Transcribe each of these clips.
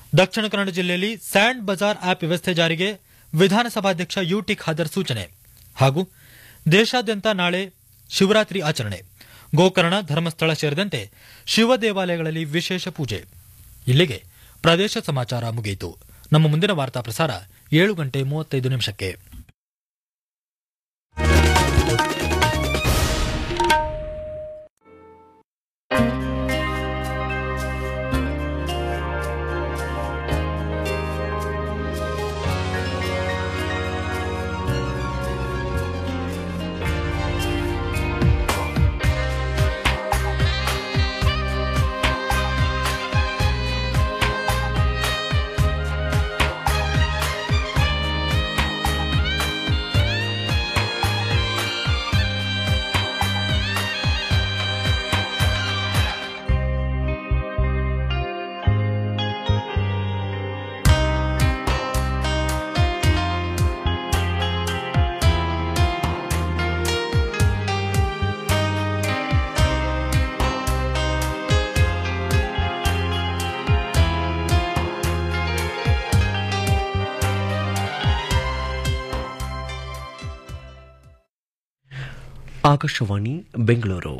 ದಕ್ಷಿಣ ಕನ್ನಡ ಜಿಲ್ಲೆಯಲ್ಲಿ and Bazaar app ವ್ಯವಸ್ಥೆ ಜಾರಿಗೆ ವಿಧಾನಸಭಾಧ್ಯಕ್ಷ ಯುಟಿ ಖಾದರ್ ಸೂಚನೆ ಹಾಗೂ ದೇಶಾದ್ಯಂತ ನಾಳೆ ಶಿವರಾತ್ರಿ ಆಚರಣೆ ಗೋಕರ್ಣ ಧರ್ಮಸ್ಥಳ ಸೇರಿದಂತೆ ಶಿವ ದೇವಾಲಯಗಳಲ್ಲಿ ವಿಶೇಷ ಪೂಜೆ ಇಲ್ಲಿಗೆ ಪ್ರದೇಶ ಸಮಾಚಾರ ಮುಗಿಯಿತು ನಮ್ಮ ಮುಂದಿನ ವಾರ್ತಾ ಪ್ರಸಾರ ಏಳು ಗಂಟೆ ಮೂವತ್ತೈದು ನಿಮಿಷಕ್ಕೆ ಆಕಾಶವಾಣಿ ಬೆಂಗಳೂರು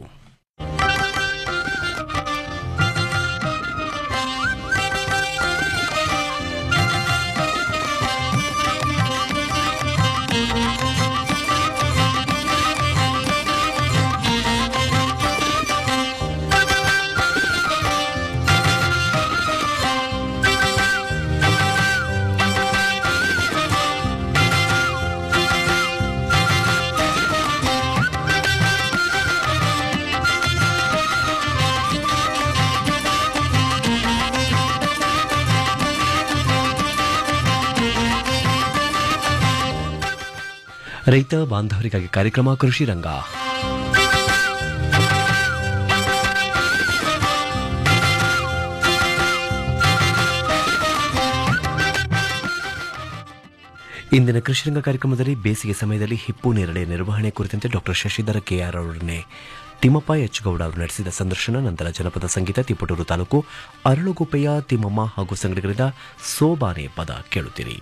ರೈತ ಬಾಂಧವರಿಗಾಗಿ ಕಾರ್ಯಕ್ರಮ ಕೃಷಿ ರಂಗ ಇಂದಿನ ಕೃಷಿ ರಂಗ ಕಾರ್ಯಕ್ರಮದಲ್ಲಿ ಬೇಸಿಗೆ ಸಮಯದಲ್ಲಿ ಹಿಪ್ಪು ನೇರಳೆ ನಿರ್ವಹಣೆ ಕುರಿತಂತೆ ಡಾಕ್ಟರ್ ಶಶಿಧರ ಕೆಆರ್ ಅವರನ್ನೇ ತಿಮ್ಮಪ್ಪ ಎಚ್ ಗೌಡ ಅವರು ನಡೆಸಿದ ಸಂದರ್ಶನ ನಂತರ ಜನಪದ ಸಂಗೀತ ತಿಪ್ಪಟೂರು ತಾಲೂಕು ಅರಳುಗುಪ್ಪೆಯ ತಿಮ್ಮಮ್ಮ ಹಾಗೂ ಸಂಗಡಿಗರಿಂದ ಸೋಬಾನೆ ಪದ ಕೇಳುತ್ತೀರಿ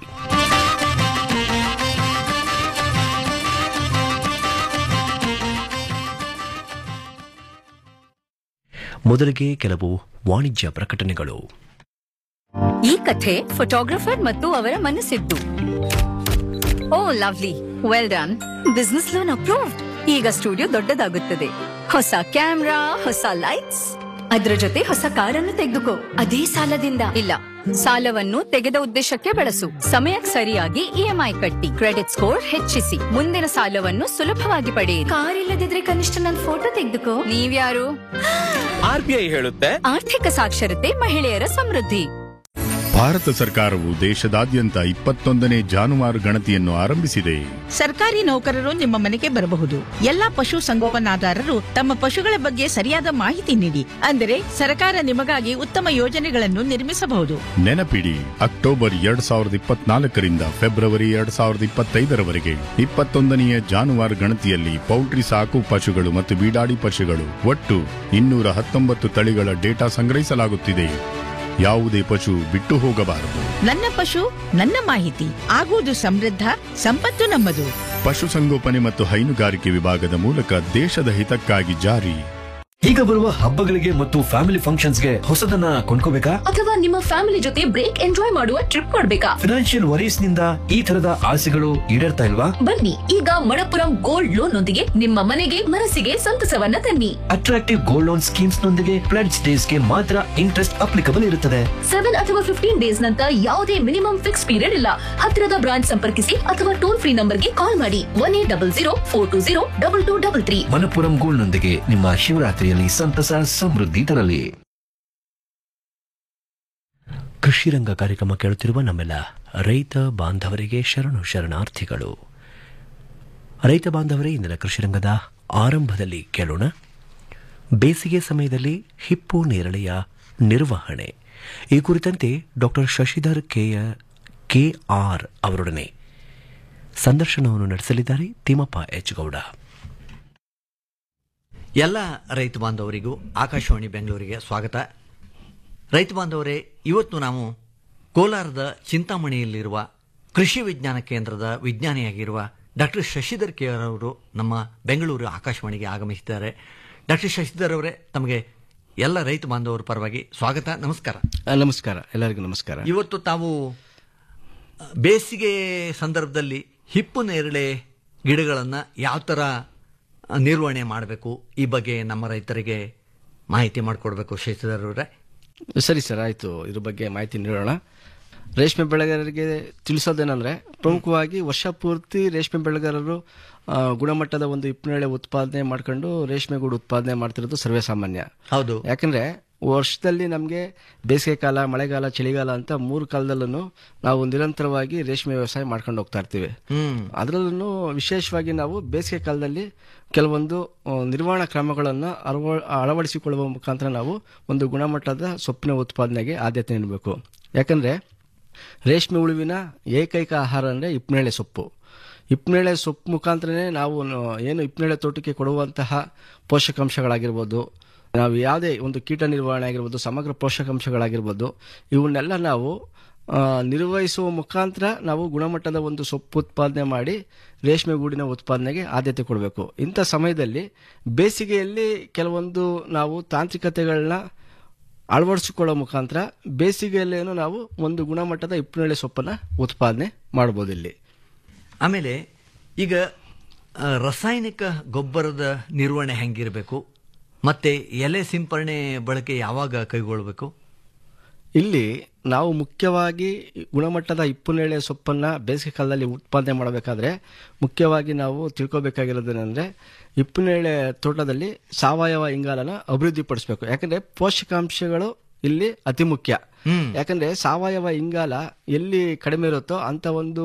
ಮೊದಲಿಗೆ ಕೆಲವು ವಾಣಿಜ್ಯ ಪ್ರಕಟಣೆಗಳು ಈ ಕಥೆ ಫೋಟೋಗ್ರಫರ್ ಮತ್ತು ಅವರ ಮನಸ್ಸಿದ್ದು oh lovely well done business loan approved ಈಗ ಸ್ಟುಡಿಯೋ ದೊಡ್ಡದಾಗುತ್ತದೆ ಹೊಸ ಕ್ಯಾಮ್ರಾ ಹೊಸ ಲೈಟ್ಸ್ ಅದ್ರ ಜೊತೆ ಹೊಸ ಕಾರನ್ನು ತೆಗೆದುಕೋ ಅದೇ ಸಾಲದಿಂದ ಇಲ್ಲ ಸಾಲವನ್ನು ತೆಗೆದ ಉದ್ದೇಶಕ್ಕೆ ಬಳಸು ಸಮಯಕ್ಕೆ ಸರಿಯಾಗಿ ಇಎಂಐ ಕಟ್ಟಿ ಕ್ರೆಡಿಟ್ ಸ್ಕೋರ್ ಹೆಚ್ಚಿಸಿ ಮುಂದಿನ ಸಾಲವನ್ನು ಸುಲಭವಾಗಿ ಪಡೆಯಿರಿ ಕಾರ್ ಇಲ್ಲದಿದ್ರೆ ಕನಿಷ್ಠ ನನ್ನ ಫೋಟೋ ತೆಗೆದುಕೋ ನೀವ್ಯಾರು ಆರ್ಬಿಐ ಹೇಳುತ್ತೆ ಆರ್ಥಿಕ ಸಾಕ್ಷರತೆ ಮಹಿಳೆಯರ ಸಮೃದ್ಧಿ ಭಾರತ ಸರ್ಕಾರವು ದೇಶದಾದ್ಯಂತ ಇಪ್ಪತ್ತೊಂದನೇ ಜಾನುವಾರು ಗಣತಿಯನ್ನು ಆರಂಭಿಸಿದೆ ಸರ್ಕಾರಿ ನೌಕರರು ನಿಮ್ಮ ಮನೆಗೆ ಬರಬಹುದು ಎಲ್ಲಾ ಪಶು ಸಂಗೋಪನಾದಾರರು ತಮ್ಮ ಪಶುಗಳ ಬಗ್ಗೆ ಸರಿಯಾದ ಮಾಹಿತಿ ನೀಡಿ ಅಂದರೆ ಸರ್ಕಾರ ನಿಮಗಾಗಿ ಉತ್ತಮ ಯೋಜನೆಗಳನ್ನು ನಿರ್ಮಿಸಬಹುದು ನೆನಪಿಡಿ ಅಕ್ಟೋಬರ್ ಎರಡ್ ಸಾವಿರದ ಇಪ್ಪತ್ನಾಲ್ಕರಿಂದ ಫೆಬ್ರವರಿ ಎರಡ್ ಸಾವಿರದ ಇಪ್ಪತ್ತೈದರವರೆಗೆ ಇಪ್ಪತ್ತೊಂದನೆಯ ಜಾನುವಾರು ಗಣತಿಯಲ್ಲಿ ಪೌಲ್ಟ್ರಿ ಸಾಕು ಪಶುಗಳು ಮತ್ತು ಬೀಡಾಡಿ ಪಶುಗಳು ಒಟ್ಟು ಇನ್ನೂರ ಹತ್ತೊಂಬತ್ತು ತಳಿಗಳ ಡೇಟಾ ಸಂಗ್ರಹಿಸಲಾಗುತ್ತಿದೆ ಯಾವುದೇ ಪಶು ಬಿಟ್ಟು ಹೋಗಬಾರದು ನನ್ನ ಪಶು ನನ್ನ ಮಾಹಿತಿ ಆಗುವುದು ಸಮೃದ್ಧ ಸಂಪತ್ತು ನಮ್ಮದು ಪಶುಸಂಗೋಪನೆ ಮತ್ತು ಹೈನುಗಾರಿಕೆ ವಿಭಾಗದ ಮೂಲಕ ದೇಶದ ಹಿತಕ್ಕಾಗಿ ಜಾರಿ ಈಗ ಬರುವ ಹಬ್ಬಗಳಿಗೆ ಮತ್ತು ಫ್ಯಾಮಿಲಿ ಫಂಕ್ಷನ್ಸ್ಗೆ ಹೊಸದನ್ನ ಕೊಂಡ್ಕೋಬೇಕಾ ಅಥವಾ ನಿಮ್ಮ ಫ್ಯಾಮಿಲಿ ಜೊತೆ ಬ್ರೇಕ್ ಎಂಜಾಯ್ ಮಾಡುವ ಟ್ರಿಪ್ ಕೊಡ್ಬೇಕಾ ಫಿನಾನ್ಷಿಯಲ್ ವರೀಸ್ ನಿಂದ ಈ ತರದ ಆಸೆಗಳು ಈಡೇರ್ತಾ ಇಲ್ವಾ ಬನ್ನಿ ಈಗ ಮಣಪುರಂ ಗೋಲ್ಡ್ ಲೋನ್ ನೊಂದಿಗೆ ನಿಮ್ಮ ಮನೆಗೆ ಮನಸ್ಸಿಗೆ ಸಂತಸವನ್ನ ತನ್ನಿ ಅಟ್ರಾಕ್ಟಿವ್ ಗೋಲ್ಡ್ ಲೋನ್ ಸ್ಕೀಮ್ಸ್ ನೊಂದಿಗೆ ಪ್ಲೆಡ್ಸ್ ಡೇಸ್ ಗೆ ಮಾತ್ರ ಇಂಟ್ರೆಸ್ಟ್ ಅಪ್ಲಿಕಬಲ್ ಇರುತ್ತದೆ ಸೆವೆನ್ ಅಥವಾ ಫಿಫ್ಟೀನ್ ಡೇಸ್ ನಂತರ ಯಾವುದೇ ಮಿನಿಮಮ್ ಫಿಕ್ಸ್ ಪೀರಿಯಡ್ ಇಲ್ಲ ಹತ್ತಿರದ ಬ್ರಾಂಚ್ ಸಂಪರ್ಕಿಸಿ ಅಥವಾ ಟೋಲ್ ಫ್ರೀ ನಂಬರ್ಗೆ ಕಾಲ್ ಮಾಡಿ one eight double zero four two zero double two double three Manappuram gold ನೊಂದಿಗೆ ನಿಮ್ಮ ಶಿವರಾತ್ರಿಯಲ್ಲಿ ಸಂತಸ ಸಮೃದ್ಧಿ ತರಲಿ ಕೃಷಿ ರಂಗ ಕಾರ್ಯಕ್ರಮ ಕೇಳುತ್ತಿರುವ ನಮ್ಮೆಲ್ಲ ರೈತ ಬಾಂಧವರಿಗೆ ಶರಣು ಶರಣಾರ್ಥಿಗಳು ರೈತ ಬಾಂಧವರೇ ಇಂದಿನ ಕೃಷಿ ರಂಗದ ಆರಂಭದಲ್ಲಿ ಕೇಳೋಣ ಬೇಸಿಗೆ ಸಮಯದಲ್ಲಿ ಹಿಪ್ಪು ನೇರಳೆಯ ನಿರ್ವಹಣೆ ಈ ಕುರಿತಂತೆ ಡಾಕ್ಟರ್ ಶಶಿಧರ್ ಕೆಯ ಕೆ ಆರ್ ಅವರೊಡನೆ ಸಂದರ್ಶನವನ್ನು ನಡೆಸಲಿದ್ದಾರೆ ತಿಮ್ಮಪ್ಪ ಎಚ್ ಗೌಡ ಎಲ್ಲ ರೈತ ಬಾಂಧವರಿಗೂ ಆಕಾಶವಾಣಿ ಬೆಂಗಳೂರಿಗೆ ಸ್ವಾಗತ ರೈತ ಬಾಂಧವರೇ ಇವತ್ತು ನಾವು ಕೋಲಾರದ ಚಿಂತಾಮಣಿಯಲ್ಲಿರುವ ಕೃಷಿ ವಿಜ್ಞಾನ ಕೇಂದ್ರದ ವಿಜ್ಞಾನಿಯಾಗಿರುವ ಡಾಕ್ಟರ್ ಶಶಿಧರ್ ಕೆ ಆರ್ ಅವರು ನಮ್ಮ ಬೆಂಗಳೂರು ಆಕಾಶವಾಣಿಗೆ ಆಗಮಿಸಿದ್ದಾರೆ ಡಾಕ್ಟರ್ ಶಶಿಧರ್ ಅವರೇ ತಮಗೆ ಎಲ್ಲ ರೈತ ಬಾಂಧವರ ಪರವಾಗಿ ಸ್ವಾಗತ ನಮಸ್ಕಾರ ಆ, ನಮಸ್ಕಾರ ಎಲ್ಲರಿಗೂ ನಮಸ್ಕಾರ ಇವತ್ತು ತಾವು ಆ, ಬೇಸಿಗೆ ಸಂದರ್ಭದಲ್ಲಿ ಹಿಪ್ಪು ನೇರಳೆ ಗಿಡಗಳನ್ನು ಯಾವ ಥರ ಆ, ನಿರ್ವಹಣೆ ಮಾಡಬೇಕು ಈ ಬಗ್ಗೆ ನಮ್ಮ ರೈತರಿಗೆ ಮಾಹಿತಿ ಮಾಡಿಕೊಡ್ಬೇಕು ಶಶಿಧರ್ ಅವರೇ ಸರಿ ಸರ್ ಆಯ್ತು ಇದ್ರ ಬಗ್ಗೆ ಮಾಹಿತಿ ನೀಡೋಣ ರೇಷ್ಮೆ ಬೆಳೆಗಾರರಿಗೆ ತಿಳಿಸೋದೇನೆಂದ್ರೆ ಪ್ರಮುಖವಾಗಿ ವರ್ಷ ಪೂರ್ತಿ ರೇಷ್ಮೆ ಬೆಳೆಗಾರರು ಆ, ಗುಣಮಟ್ಟದ ಒಂದು ಹಿಪ್ಪನೇಳೆ ಉತ್ಪಾದನೆ ಮಾಡ್ಕೊಂಡು ರೇಷ್ಮೆ ಗೂಡು ಉತ್ಪಾದನೆ ಮಾಡ್ತಿರೋದು ಸರ್ವೇ ಸಾಮಾನ್ಯ ಹೌದು ಯಾಕಂದ್ರೆ ವರ್ಷದಲ್ಲಿ ನಮಗೆ ಬೇಸಿಗೆ ಕಾಲ ಮಳೆಗಾಲ ಚಳಿಗಾಲ ಅಂತ ಮೂರು ಕಾಲದಲ್ಲೂ ನಾವು ನಿರಂತರವಾಗಿ ರೇಷ್ಮೆ ವ್ಯವಸಾಯ ಮಾಡ್ಕೊಂಡು ಹೋಗ್ತಾ ಇರ್ತೀವಿ ಹ್ಮ್ ಅದರಲ್ಲೂ ವಿಶೇಷವಾಗಿ ನಾವು ಬೇಸಿಗೆ ಕಾಲದಲ್ಲಿ ಕೆಲವೊಂದು ಆ, ನಿರ್ವಹಣಾ ಕ್ರಮಗಳನ್ನು ಅಳವ ಅಳವಡಿಸಿಕೊಳ್ಳುವ ಮುಖಾಂತರ ನಾವು ಒಂದು ಗುಣಮಟ್ಟದ ಸೊಪ್ಪಿನ ಉತ್ಪಾದನೆಗೆ ಆದ್ಯತೆ ನೀಡಬೇಕು ಯಾಕಂದ್ರೆ ರೇಷ್ಮೆ ಹುಳುವಿನ ಏಕೈಕ ಆಹಾರ ಅಂದರೆ ಹಿಪ್ಪನೇಳೆ ಸೊಪ್ಪು ಹಿಪ್ಪನೇಳೆ ಸೊಪ್ಪು ಮುಖಾಂತರನೇ ನಾವು ನ- ಏನು ಹಿಪ್ಪನೇಳೆ ತೋಟಕ್ಕೆ ಕೊಡುವಂತಹ ಪೋಷಕಾಂಶಗಳಾಗಿರ್ಬೋದು ನಾವು ಯಾವುದೇ ಒಂದು ಕೀಟ ನಿರ್ವಹಣೆ ಆಗಿರ್ಬೋದು ಸಮಗ್ರ ಪೋಷಕಾಂಶಗಳಾಗಿರ್ಬೋದು ಇವನ್ನೆಲ್ಲ ನಾವು ಆ, ನಿರ್ವಹಿಸುವ ಮುಖಾಂತರ ನಾವು ಗುಣಮಟ್ಟದ ಒಂದು ಸೊಪ್ಪು ಉತ್ಪಾದನೆ ಮಾಡಿ ರೇಷ್ಮೆ ಗೂಡಿನ ಉತ್ಪಾದನೆಗೆ ಆದ್ಯತೆ ಕೊಡಬೇಕು ಇಂಥ ಸಮಯದಲ್ಲಿ ಬೇಸಿಗೆಯಲ್ಲಿ ಕೆಲವೊಂದು ನಾವು ತಾಂತ್ರಿಕತೆಗಳನ್ನ ಅಳವಡಿಸಿಕೊಳ್ಳೋ ಮುಖಾಂತರ ಬೇಸಿಗೆಯಲ್ಲೇನು ನಾವು ಒಂದು ಗುಣಮಟ್ಟದ ಹಿಪ್ಪನೇಳೆ ಸೊಪ್ಪನ್ನು ಉತ್ಪಾದನೆ ಮಾಡ್ಬೋದು ಇಲ್ಲಿ ಆಮೇಲೆ ಈಗ ಆ, ರಾಸಾಯನಿಕ ಗೊಬ್ಬರದ ನಿರ್ವಹಣೆ ಹೆಂಗಿರಬೇಕು ಮತ್ತೆ ಎಲೆ ಸಿಂಪರಣೆ ಬಳಕೆ ಯಾವಾಗ ಕೈಗೊಳ್ಳಬೇಕು ಇಲ್ಲಿ ನಾವು ಮುಖ್ಯವಾಗಿ ಗುಣಮಟ್ಟದ ಹಿಪ್ಪನೇಳೆ ಸೊಪ್ಪನ್ನು ಬೇಸಿಗೆ ಕಾಲದಲ್ಲಿ ಉತ್ಪಾದನೆ ಮಾಡಬೇಕಾದ್ರೆ ಮುಖ್ಯವಾಗಿ ನಾವು ತಿಳ್ಕೊಬೇಕಾಗಿರೋದೇನೆಂದರೆ ಹಿಪ್ಪನೇಳೆ ತೋಟದಲ್ಲಿ ಸಾವಯವ ಇಂಗಾಲನ ಅಭಿವೃದ್ಧಿಪಡಿಸಬೇಕು ಯಾಕಂದ್ರೆ ಪೋಷಕಾಂಶಗಳು ಇಲ್ಲಿ ಅತಿ ಮುಖ್ಯ ಯಾಕಂದ್ರೆ ಸಾವಯವ ಇಂಗಾಲ ಎಲ್ಲಿ ಕಡಿಮೆ ಇರುತ್ತೋ ಅಂತ ಒಂದು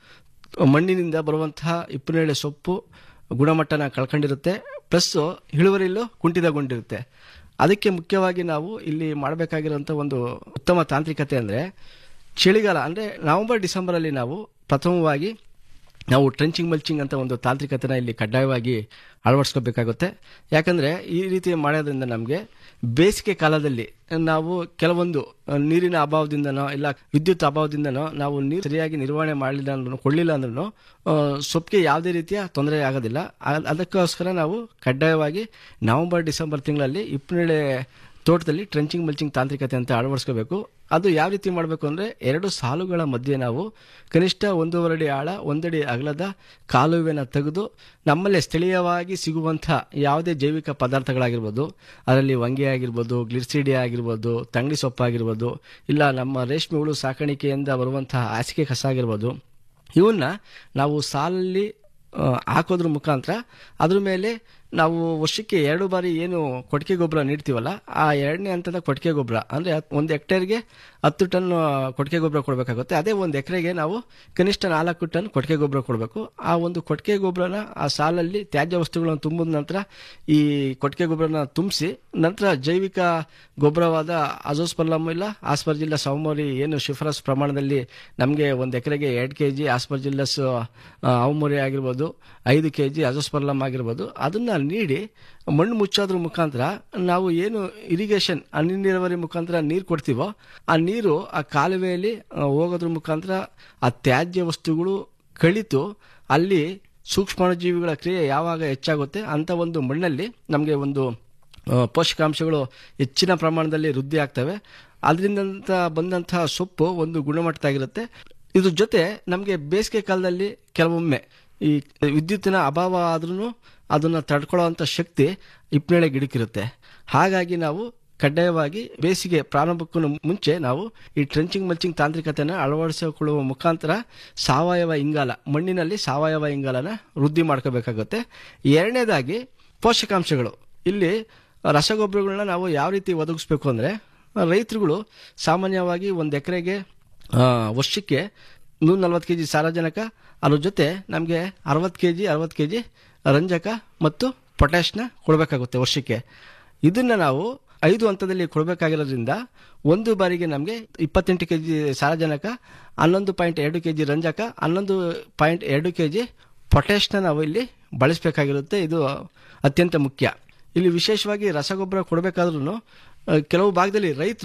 ಮಣ್ಣಿನಿಂದ ಬರುವಂತಹ ಹಿಪ್ಪನೇಳೆ ಸೊಪ್ಪು ಗುಣಮಟ್ಟನ ಕಳ್ಕೊಂಡಿರುತ್ತೆ ಪ್ಲಸ್ ಇಳುವರಿಯಲ್ಲೂ ಕುಂಠಿತಗೊಂಡಿರುತ್ತೆ ಅದಕ್ಕೆ ಮುಖ್ಯವಾಗಿ ನಾವು ಇಲ್ಲಿ ಮಾಡಬೇಕಾಗಿರುವಂಥ ಒಂದು ಉತ್ತಮ ತಾಂತ್ರಿಕತೆ ಅಂದರೆ ಚಳಿಗಾಲ ಅಂದರೆ ನವೆಂಬರ್ ಡಿಸೆಂಬರಲ್ಲಿ ನಾವು ಪ್ರಥಮವಾಗಿ ನಾವು ಟ್ರೆಂಚಿಂಗ್ ಮಲ್ಚಿಂಗ್ ಅಂತ ಒಂದು ತಾಂತ್ರಿಕತೆನ ಇಲ್ಲಿ ಕಡ್ಡಾಯವಾಗಿ ಅಳವಡಿಸ್ಕೋಬೇಕಾಗುತ್ತೆ ಯಾಕಂದರೆ ಈ ರೀತಿ ಮಾಡೋದ್ರಿಂದ ನಮಗೆ ಬೇಸಿಗೆ ಕಾಲದಲ್ಲಿ ನಾವು ಕೆಲವೊಂದು ಅಹ್, ನೀರಿನ ಅಭಾವದಿಂದನೋ ಇಲ್ಲ ವಿದ್ಯುತ್ ಅಭಾವದಿಂದನೋ ನಾವು ನೀರು ಸರಿಯಾಗಿ ನಿರ್ವಹಣೆ ಮಾಡಲಿಲ್ಲ ಅಂದ್ರೂ ಕೊಳ್ಳಿಲ್ಲ ಅಂದ್ರೂ ಸೊಪ್ಪಿಗೆ ಯಾವುದೇ ರೀತಿಯ ತೊಂದರೆ ಆಗೋದಿಲ್ಲ ಆ- ಅದಕ್ಕೋಸ್ಕರ ನಾವು ಕಡ್ಡಾಯವಾಗಿ ನವೆಂಬರ್ ಡಿಸೆಂಬರ್ ತಿಂಗಳಲ್ಲಿ ಹಿಪ್ಪನೇಳೆ ತೋಟದಲ್ಲಿ ಟ್ರೆಂಚಿಂಗ್ ಮಲ್ಚಿಂಗ್ ತಾಂತ್ರಿಕತೆ ಅಂತ ಅಳವಡಿಸ್ಕೋಬೇಕು ಅದು ಯಾವ ರೀತಿ ಮಾಡಬೇಕು ಅಂದರೆ ಎರಡು ಸಾಲುಗಳ ಮಧ್ಯೆ ನಾವು ಕನಿಷ್ಠ ಒಂದೂವರೆ ಅಡಿ ಆಳ ಒಂದಡಿ ಅಗಲದ ಕಾಲುವೆನ ತೆಗೆದು ನಮ್ಮಲ್ಲೇ ಸ್ಥಳೀಯವಾಗಿ ಸಿಗುವಂಥ ಯಾವುದೇ ಜೈವಿಕ ಪದಾರ್ಥಗಳಾಗಿರ್ಬೋದು ಅದರಲ್ಲಿ ವಂಗೆ ಆಗಿರ್ಬೋದು ಗ್ಲಿರ್ಸಿಡಿಯಾ ಆಗಿರ್ಬೋದು ತಂಗಡಿ ಸೊಪ್ಪಾಗಿರ್ಬೋದು ಇಲ್ಲ ನಮ್ಮ ರೇಷ್ಮೆ ಹುಳು ಸಾಕಾಣಿಕೆಯಿಂದ ಬರುವಂತಹ ಹಾಸಿಗೆ ಕಸ ಆಗಿರ್ಬೋದು ಇವನ್ನ ನಾವು ಸಾಲಲ್ಲಿ ಆ, ಹಾಕೋದ್ರ ಮುಖಾಂತರ ಅದ್ರ ಮೇಲೆ ನಾವು ವರ್ಷಕ್ಕೆ ಎರಡು ಬಾರಿ ಏನು ಕೊಟ್ಟಿಗೆ ಗೊಬ್ಬರ ನೀಡ್ತೀವಲ್ಲ ಆ ಎರಡನೇ ಹಂತದ ಕೊಟ್ಟಿಗೆ ಗೊಬ್ಬರ ಅಂದರೆ ಒಂದು ಹೆಕ್ಟೇರ್ಗೆ ಹತ್ತು ಟನ್ ಆ, ಕೊಟ್ಟಿಗೆ ಗೊಬ್ಬರ ಕೊಡಬೇಕಾಗುತ್ತೆ ಅದೇ ಒಂದು ಎಕರೆಗೆ ನಾವು ಕನಿಷ್ಠ ನಾಲ್ಕು ಟನ್ ಕೊಟ್ಟಿಗೆ ಗೊಬ್ಬರ ಕೊಡಬೇಕು ಆ ಒಂದು ಕೊಟ್ಟಿಗೆ ಗೊಬ್ಬರನ ಆ ಸಾಲಲ್ಲಿ ತ್ಯಾಜ್ಯ ವಸ್ತುಗಳನ್ನು ತುಂಬಿದ ನಂತರ ಈ ಕೊಟ್ಟಿಗೆ ಗೊಬ್ಬರನ ತುಂಬಿಸಿ ನಂತರ ಜೈವಿಕ ಗೊಬ್ಬರವಾದ ಅಜೋಸ್ಪರ್ಲಮ್ ಇಲ್ಲ ಆಸ್ಪರ್ಜಿಲ್ಲಸ್ ಅವಮೋರಿ ಏನು ಶಿಫರಸ್ ಪ್ರಮಾಣದಲ್ಲಿ ನಮಗೆ ಒಂದು ಎಕರೆಗೆ ಎರಡು ಕೆ ಜಿ ಆಸ್ಪರ್ಜಿಲ್ಲಸ್ ಅವಮೋರಿ ಆಗಿರ್ಬೋದು ಐದು ಕೆ ಜಿ ಅಜೋಸ್ಪರ್ಲಮ್ ಆಗಿರ್ಬೋದು ಅದನ್ನ ನೀಡಿ ಮಣ್ಣು ಮುಚ್ಚೋದ್ರ ಮುಖಾಂತರ ನಾವು ಏನು ಇರಿಗೇಷನ್ ಹನಿ ನೀರಾವರಿ ಮುಖಾಂತರ ನೀರು ಕೊಡ್ತೀವೋ ಆ ನೀರು ಆ ಕಾಲುವೆಯಲ್ಲಿ ಆ, ಹೋಗೋದ್ರ ಮುಖಾಂತರ ಆ ತ್ಯಾಜ್ಯ ವಸ್ತುಗಳು ಕಳಿತು ಅಲ್ಲಿ ಸೂಕ್ಷ್ಮಾಣುಜೀವಿಗಳ ಕ್ರಿಯೆ ಯಾವಾಗ ಹೆಚ್ಚಾಗುತ್ತೆ ಅಂತ ಒಂದು ಮಣ್ಣಲ್ಲಿ ನಮಗೆ ಒಂದು ಆ, ಪೋಷಕಾಂಶಗಳು ಹೆಚ್ಚಿನ ಪ್ರಮಾಣದಲ್ಲಿ ವೃದ್ಧಿ ಆಗ್ತವೆ ಅದರಿಂದ ಬಂದಂತಹ ಸೊಪ್ಪು ಒಂದು ಗುಣಮಟ್ಟದಾಗಿರುತ್ತೆ ಇದ್ರ ಜೊತೆ ನಮಗೆ ಬೇಸಿಗೆ ಕಾಲದಲ್ಲಿ ಕೆಲವೊಮ್ಮೆ ಈ ವಿದ್ಯುತ್ತಿನ ಅಭಾವ ಆದ್ರೂ ಅದನ್ನು ತಡ್ಕೊಳ್ಳೋವಂಥ ಶಕ್ತಿ ಹಿಪ್ಪನೇಳೆ ಗಿಡಕ್ಕಿರುತ್ತೆ ಹಾಗಾಗಿ ನಾವು ಕಡ್ಡಾಯವಾಗಿ ಬೇಸಿಗೆ ಪ್ರಾರಂಭಕ್ಕೂ ಮುಂಚೆ ನಾವು ಈ ಟ್ರೆಂಚಿಂಗ್ ಮಲ್ಚಿಂಗ್ ತಾಂತ್ರಿಕತೆನ ಅಳವಡಿಸಿಕೊಳ್ಳುವ ಮುಖಾಂತರ ಸಾವಯವ ಇಂಗಾಲ ಮಣ್ಣಿನಲ್ಲಿ ಸಾವಯವ ಇಂಗಾಲನ ವೃದ್ಧಿ ಮಾಡ್ಕೋಬೇಕಾಗುತ್ತೆ ಎರಡನೇದಾಗಿ ಪೋಷಕಾಂಶಗಳು ಇಲ್ಲಿ ರಸಗೊಬ್ಬರಗಳನ್ನ ನಾವು ಯಾವ ರೀತಿ ಒದಗಿಸ್ಬೇಕು ಅಂದರೆ ರೈತರುಗಳು ಸಾಮಾನ್ಯವಾಗಿ ಒಂದು ಎಕರೆಗೆ ವರ್ಷಕ್ಕೆ ನೂರ ನಲ್ವತ್ತು ಕೆ ಜಿ ಸಾರಜನಕ ಅದ್ರ ಜೊತೆ ನಮಗೆ ಅರವತ್ತು ಕೆ ಜಿ ಅರವತ್ತು ಕೆ ಜಿ ರಂಜಕ ಮತ್ತು ಪೊಟ್ಯಾಶ್ನ ಕೊಡಬೇಕಾಗುತ್ತೆ ವರ್ಷಕ್ಕೆ ಇದನ್ನು ನಾವು ಐದು ಹಂತದಲ್ಲಿ ಕೊಡಬೇಕಾಗಿರೋದ್ರಿಂದ ಒಂದು ಬಾರಿಗೆ ನಮಗೆ ಇಪ್ಪತ್ತೆಂಟು ಕೆ ಜಿ ಸಾರಜನಕ ಹನ್ನೊಂದು ಪಾಯಿಂಟ್ ಎರಡು ಕೆ ಜಿ ರಂಜಕ ಹನ್ನೊಂದು ಪಾಯಿಂಟ್ ಎರಡು ಕೆ ಜಿ ಪೊಟ್ಯಾಶ್ನ ನಾವು ಇಲ್ಲಿ ಬಳಸಬೇಕಾಗಿರುತ್ತೆ ಇದು ಅತ್ಯಂತ ಮುಖ್ಯ ಇಲ್ಲಿ ವಿಶೇಷವಾಗಿ ರಸಗೊಬ್ಬರ ಕೊಡಬೇಕಾದ್ರೂ ಕೆಲವು ಭಾಗದಲ್ಲಿ ರೈತರು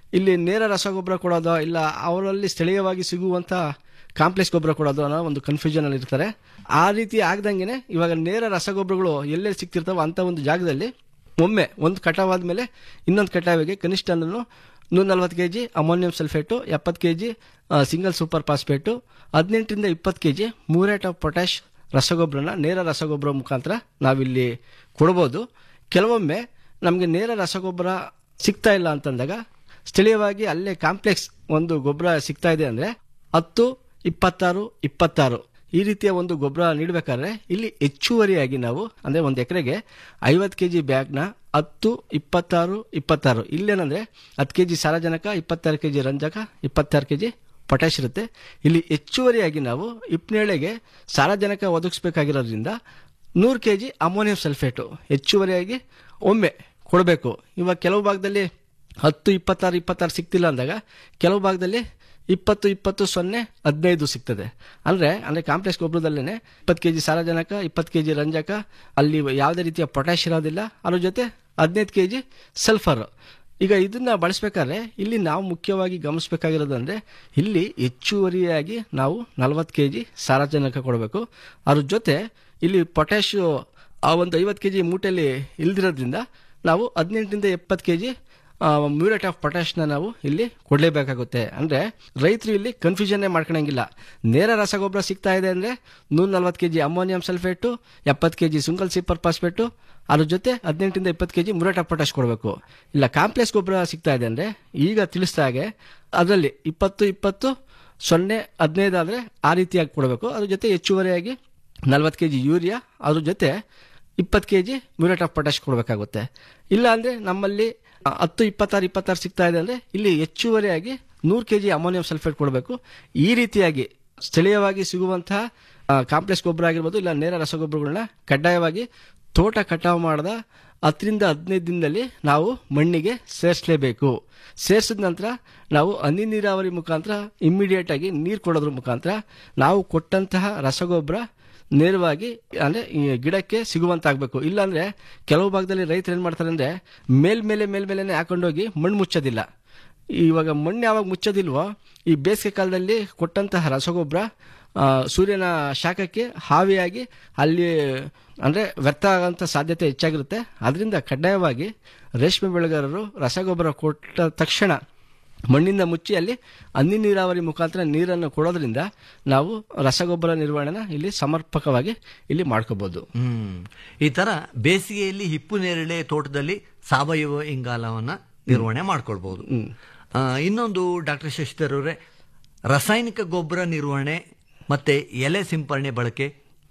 ಇಲ್ಲಿ ನೇರ ರಸಗೊಬ್ಬರ ಕೊಡೋದು ಇಲ್ಲ ಅವರಲ್ಲಿ ಸ್ಥಳೀಯವಾಗಿ ಸಿಗುವಂಥ ಕಾಂಪ್ಲೆಕ್ಸ್ ಗೊಬ್ಬರ ಕೊಡೋದು ಅನ್ನೋ ಒಂದು ಕನ್ಫ್ಯೂಷನ್ ಅಲ್ಲಿ ಇರ್ತಾರೆ ಆ ರೀತಿ ಆಗ್ದಂಗೆನೆ ಇವಾಗ ನೇರ ರಸಗೊಬ್ಬರಗಳು ಎಲ್ಲೆಲ್ಲಿ ಸಿಗ್ತಿರ್ತಾವೋ ಅಂತ ಒಂದು ಜಾಗದಲ್ಲಿ ಒಮ್ಮೆ ಒಂದು ಕಟಾವಾದ ಮೇಲೆ ಇನ್ನೊಂದು ಕಟಾವಿಗೆ ಕನಿಷ್ಠ ಅಂದ್ರೂ ನೂರ ನಲ್ವತ್ತು ಕೆ ಜಿ ಅಮೋನಿಯಂ ಸಲ್ಫೇಟು ಎಪ್ಪತ್ತು K G single super phosphate ಹದಿನೆಂಟರಿಂದ ಇಪ್ಪತ್ತು K G muriate of potash ರಸಗೊಬ್ಬರನ ನೇರ ರಸಗೊಬ್ಬರ ಮುಖಾಂತರ ನಾವಿಲ್ಲಿ ಕೊಡ್ಬೋದು ಕೆಲವೊಮ್ಮೆ ನಮಗೆ ನೇರ ರಸಗೊಬ್ಬರ ಸಿಗ್ತಾ ಇಲ್ಲ ಅಂತಂದಾಗ ಸ್ಥಳೀಯವಾಗಿ ಅಲ್ಲೇ ಕಾಂಪ್ಲೆಕ್ಸ್ ಒಂದು ಗೊಬ್ಬರ ಸಿಗ್ತಾ ಇದೆ ಅಂದರೆ ಹತ್ತು ಇಪ್ಪತ್ತಾರು ಇಪ್ಪತ್ತಾರು ಈ ರೀತಿಯ ಒಂದು ಗೊಬ್ಬರ ನೀಡಬೇಕಾದ್ರೆ ಇಲ್ಲಿ ಹೆಚ್ಚುವರಿಯಾಗಿ ನಾವು ಅಂದರೆ ಒಂದು ಎಕರೆಗೆ ಐವತ್ತು ಕೆ ಜಿ ಬ್ಯಾಗ್ನ ಹತ್ತು ಇಪ್ಪತ್ತಾರು ಇಪ್ಪತ್ತಾರು ಇಲ್ಲೇನಂದರೆ ಹತ್ತು ಕೆ ಜಿ ಸಾರಜನಕ ಇಪ್ಪತ್ತಾರು ಕೆ ಜಿ ರಂಜಕ ಇಪ್ಪತ್ತಾರು ಕೆ ಜಿ ಪೊಟ್ಯಾಶ್ ಇರುತ್ತೆ ಇಲ್ಲಿ ಹೆಚ್ಚುವರಿಯಾಗಿ ನಾವು ಇಪ್ನೇಳೆಗೆ ಸಾರಜನಕ ಒದಗಿಸ್ಬೇಕಾಗಿರೋದ್ರಿಂದ ನೂರು ಕೆ ಜಿ ಅಮೋನಿಯಂ ಸಲ್ಫೇಟು ಹೆಚ್ಚುವರಿಯಾಗಿ ಒಮ್ಮೆ ಕೊಡಬೇಕು ಇವಾಗ ಕೆಲವು ಭಾಗದಲ್ಲಿ ಹತ್ತು ಇಪ್ಪತ್ತಾರು ಇಪ್ಪತ್ತಾರು ಸಿಗ್ತಿಲ್ಲ ಅಂದಾಗ ಕೆಲವು ಭಾಗದಲ್ಲಿ ಇಪ್ಪತ್ತು ಇಪ್ಪತ್ತು ಸೊನ್ನೆ ಹದಿನೈದು ಸಿಗ್ತದೆ ಅಂದರೆ ಅಂದರೆ ಕಾಂಪ್ಲೆಕ್ಸ್ ಗೊಬ್ಬರದಲ್ಲೇ ಇಪ್ಪತ್ತು ಕೆ ಜಿ ಸಾರಜನಕ ಇಪ್ಪತ್ತು ಕೆ ಜಿ ರಂಜಕ ಅಲ್ಲಿ ಯಾವುದೇ ರೀತಿಯ ಪೊಟ್ಯಾಶ್ ಇರೋದಿಲ್ಲ ಅದ್ರ ಜೊತೆ ಹದಿನೈದು ಕೆ ಜಿ ಸಲ್ಫರ್ ಈಗ ಇದನ್ನ ಬಳಸಬೇಕಾದ್ರೆ ಇಲ್ಲಿ ನಾವು ಮುಖ್ಯವಾಗಿ ಗಮನಿಸಬೇಕಾಗಿರೋದು ಅಂದರೆ ಇಲ್ಲಿ ಹೆಚ್ಚುವರಿಯಾಗಿ ನಾವು ನಲವತ್ತು ಕೆ ಜಿ ಸಾರಜನಕ ಕೊಡಬೇಕು ಅದ್ರ ಜೊತೆ ಇಲ್ಲಿ ಪೊಟ್ಯಾಶು ಆ ಒಂದು ಐವತ್ತು ಕೆ ಜಿ ಮೂಟೆಯಲ್ಲಿ ಇಲ್ದಿರೋದ್ರಿಂದ ನಾವು ಹದಿನೆಂಟರಿಂದ ಎಪ್ಪತ್ತು ಕೆ ಜಿ ಮ್ಯೂರೇಟ್ ಆಫ್ ಪೊಟ್ಯಾಶ್ನ ನಾವು ಇಲ್ಲಿ ಕೊಡಲೇಬೇಕಾಗುತ್ತೆ ಅಂದರೆ ರೈತರು ಇಲ್ಲಿ ಕನ್ಫ್ಯೂಷನ್ನೇ ಮಾಡ್ಕೊಳಂಗಿಲ್ಲ ನೇರ ರಸಗೊಬ್ಬರ ಸಿಗ್ತಾ ಇದೆ ಅಂದರೆ ನೂರ ನಲ್ವತ್ತು ಕೆ ಜಿ ಅಮೋನಿಯಂ ಸಲ್ಫೇಟು ಎಪ್ಪತ್ತು K G single super phosphate ಅದ್ರ ಜೊತೆ ಹದಿನೆಂಟರಿಂದ ಇಪ್ಪತ್ತು K G muriate of potash ಕೊಡಬೇಕು ಇಲ್ಲ ಕಾಂಪ್ಲೆಕ್ಸ್ ಗೊಬ್ಬರ ಸಿಗ್ತಾ ಇದೆ ಅಂದರೆ ಈಗ ತಿಳಿಸಿದ ಹಾಗೆ ಅದರಲ್ಲಿ ಇಪ್ಪತ್ತು ಇಪ್ಪತ್ತು ಸೊನ್ನೆ ಹದಿನೈದು ಆದರೆ ಆ ರೀತಿಯಾಗಿ ಕೊಡಬೇಕು ಅದ್ರ ಜೊತೆ ಹೆಚ್ಚುವರಿಯಾಗಿ ನಲ್ವತ್ತು ಕೆ ಜಿ ಯೂರಿಯಾ ಅದ್ರ ಜೊತೆ ಇಪ್ಪತ್ತು K G muriate of potash ಕೊಡಬೇಕಾಗುತ್ತೆ ಇಲ್ಲ ಅಂದರೆ ನಮ್ಮಲ್ಲಿ ಆ, ಹತ್ತು ಇಪ್ಪತ್ತಾರು ಇಪ್ಪತ್ತಾರು ಸಿಗ್ತಾ ಇದೆ ಅಂದರೆ ಇಲ್ಲಿ ಹೆಚ್ಚುವರಿಯಾಗಿ ನೂರು ಕೆ ಜಿ ಅಮೋನಿಯಂ ಸಲ್ಫೇಟ್ ಕೊಡಬೇಕು ಈ ರೀತಿಯಾಗಿ ಸ್ಥಳೀಯವಾಗಿ ಸಿಗುವಂತಹ ಆ, ಕಾಂಪ್ಲೆಕ್ಸ್ ಗೊಬ್ಬರ ಆಗಿರ್ಬೋದು ಇಲ್ಲ ನೇರ ರಸಗೊಬ್ಬರಗಳನ್ನ ಕಡ್ಡಾಯವಾಗಿ ತೋಟ ಕಟಾವು ಮಾಡಿದ ಹತ್ತರಿಂದ ಹದಿನೈದು ದಿನದಲ್ಲಿ ನಾವು ಮಣ್ಣಿಗೆ ಸೇರಿಸಲೇಬೇಕು ಸೇರಿಸಿದ ನಂತರ ನಾವು ಹನಿ ನೀರಾವರಿ ಮುಖಾಂತರ ಇಮ್ಮಿಡಿಯೇಟ್ ಆಗಿ ನೀರು ಕೊಡೋದ್ರ ಮುಖಾಂತರ ನಾವು ಕೊಟ್ಟಂತಹ ರಸಗೊಬ್ಬರ ನೇರವಾಗಿ ಅಂದ್ರೆ ಈ ಗಿಡಕ್ಕೆ ಸಿಗುವಂತಾಗಬೇಕು ಇಲ್ಲಾಂದ್ರೆ ಕೆಲವು ಭಾಗದಲ್ಲಿ ರೈತರು ಏನ್ ಮಾಡ್ತಾರೆ ಅಂದ್ರೆ ಮೇಲ್ಮೇಲೆ ಮೇಲ್ಮೇಲೆ ಹಾಕೊಂಡೋಗಿ ಮಣ್ಣು ಮುಚ್ಚೋದಿಲ್ಲ ಇವಾಗ ಮಣ್ಣು ಯಾವಾಗ ಮುಚ್ಚೋದಿಲ್ವೋ ಈ ಬೇಸಿಗೆ ಕಾಲದಲ್ಲಿ ಕೊಟ್ಟಂತಹ ರಸಗೊಬ್ಬರ ಆ, ಸೂರ್ಯನ ಶಾಖಕ್ಕೆ ಹಾವಿಯಾಗಿ ಅಲ್ಲಿ ಅಂದರೆ ವ್ಯರ್ಥ ಆಗೋಂಥ ಸಾಧ್ಯತೆ ಹೆಚ್ಚಾಗಿರುತ್ತೆ ಅದರಿಂದ ಕಡ್ಡಾಯವಾಗಿ ರೇಷ್ಮೆ ಬೆಳೆಗಾರರು ರಸಗೊಬ್ಬರ ಕೊಟ್ಟ ತಕ್ಷಣ ಮಣ್ಣಿಂದ ಮುಚ್ಚಿ ಅಲ್ಲಿ ಹನಿ ನೀರಾವರಿ ಮುಖಾಂತರ ನೀರನ್ನು ಕೊಡೋದ್ರಿಂದ ನಾವು ರಸಗೊಬ್ಬರ ನಿರ್ವಹಣೆನ ಇಲ್ಲಿ ಸಮರ್ಪಕವಾಗಿ ಇಲ್ಲಿ ಮಾಡ್ಕೋಬಹುದು ಹ್ಮ್ ಈ ತರ ಬೇಸಿಗೆಯಲ್ಲಿ ಹಿಪ್ಪು ನೇರಳೆ ತೋಟದಲ್ಲಿ ಸಾವಯವ ಇಂಗಾಲವನ್ನ ನಿರ್ವಹಣೆ ಮಾಡ್ಕೊಳ್ಬಹುದು ಆ, ಇನ್ನೊಂದು ಡಾಕ್ಟರ್ ಶಶಿಧರ್ ಅವರೇ ರಾಸಾಯನಿಕ ಗೊಬ್ಬರ ನಿರ್ವಹಣೆ ಮತ್ತೆ ಎಲೆ ಸಿಂಪರಣೆ ಬಳಕೆ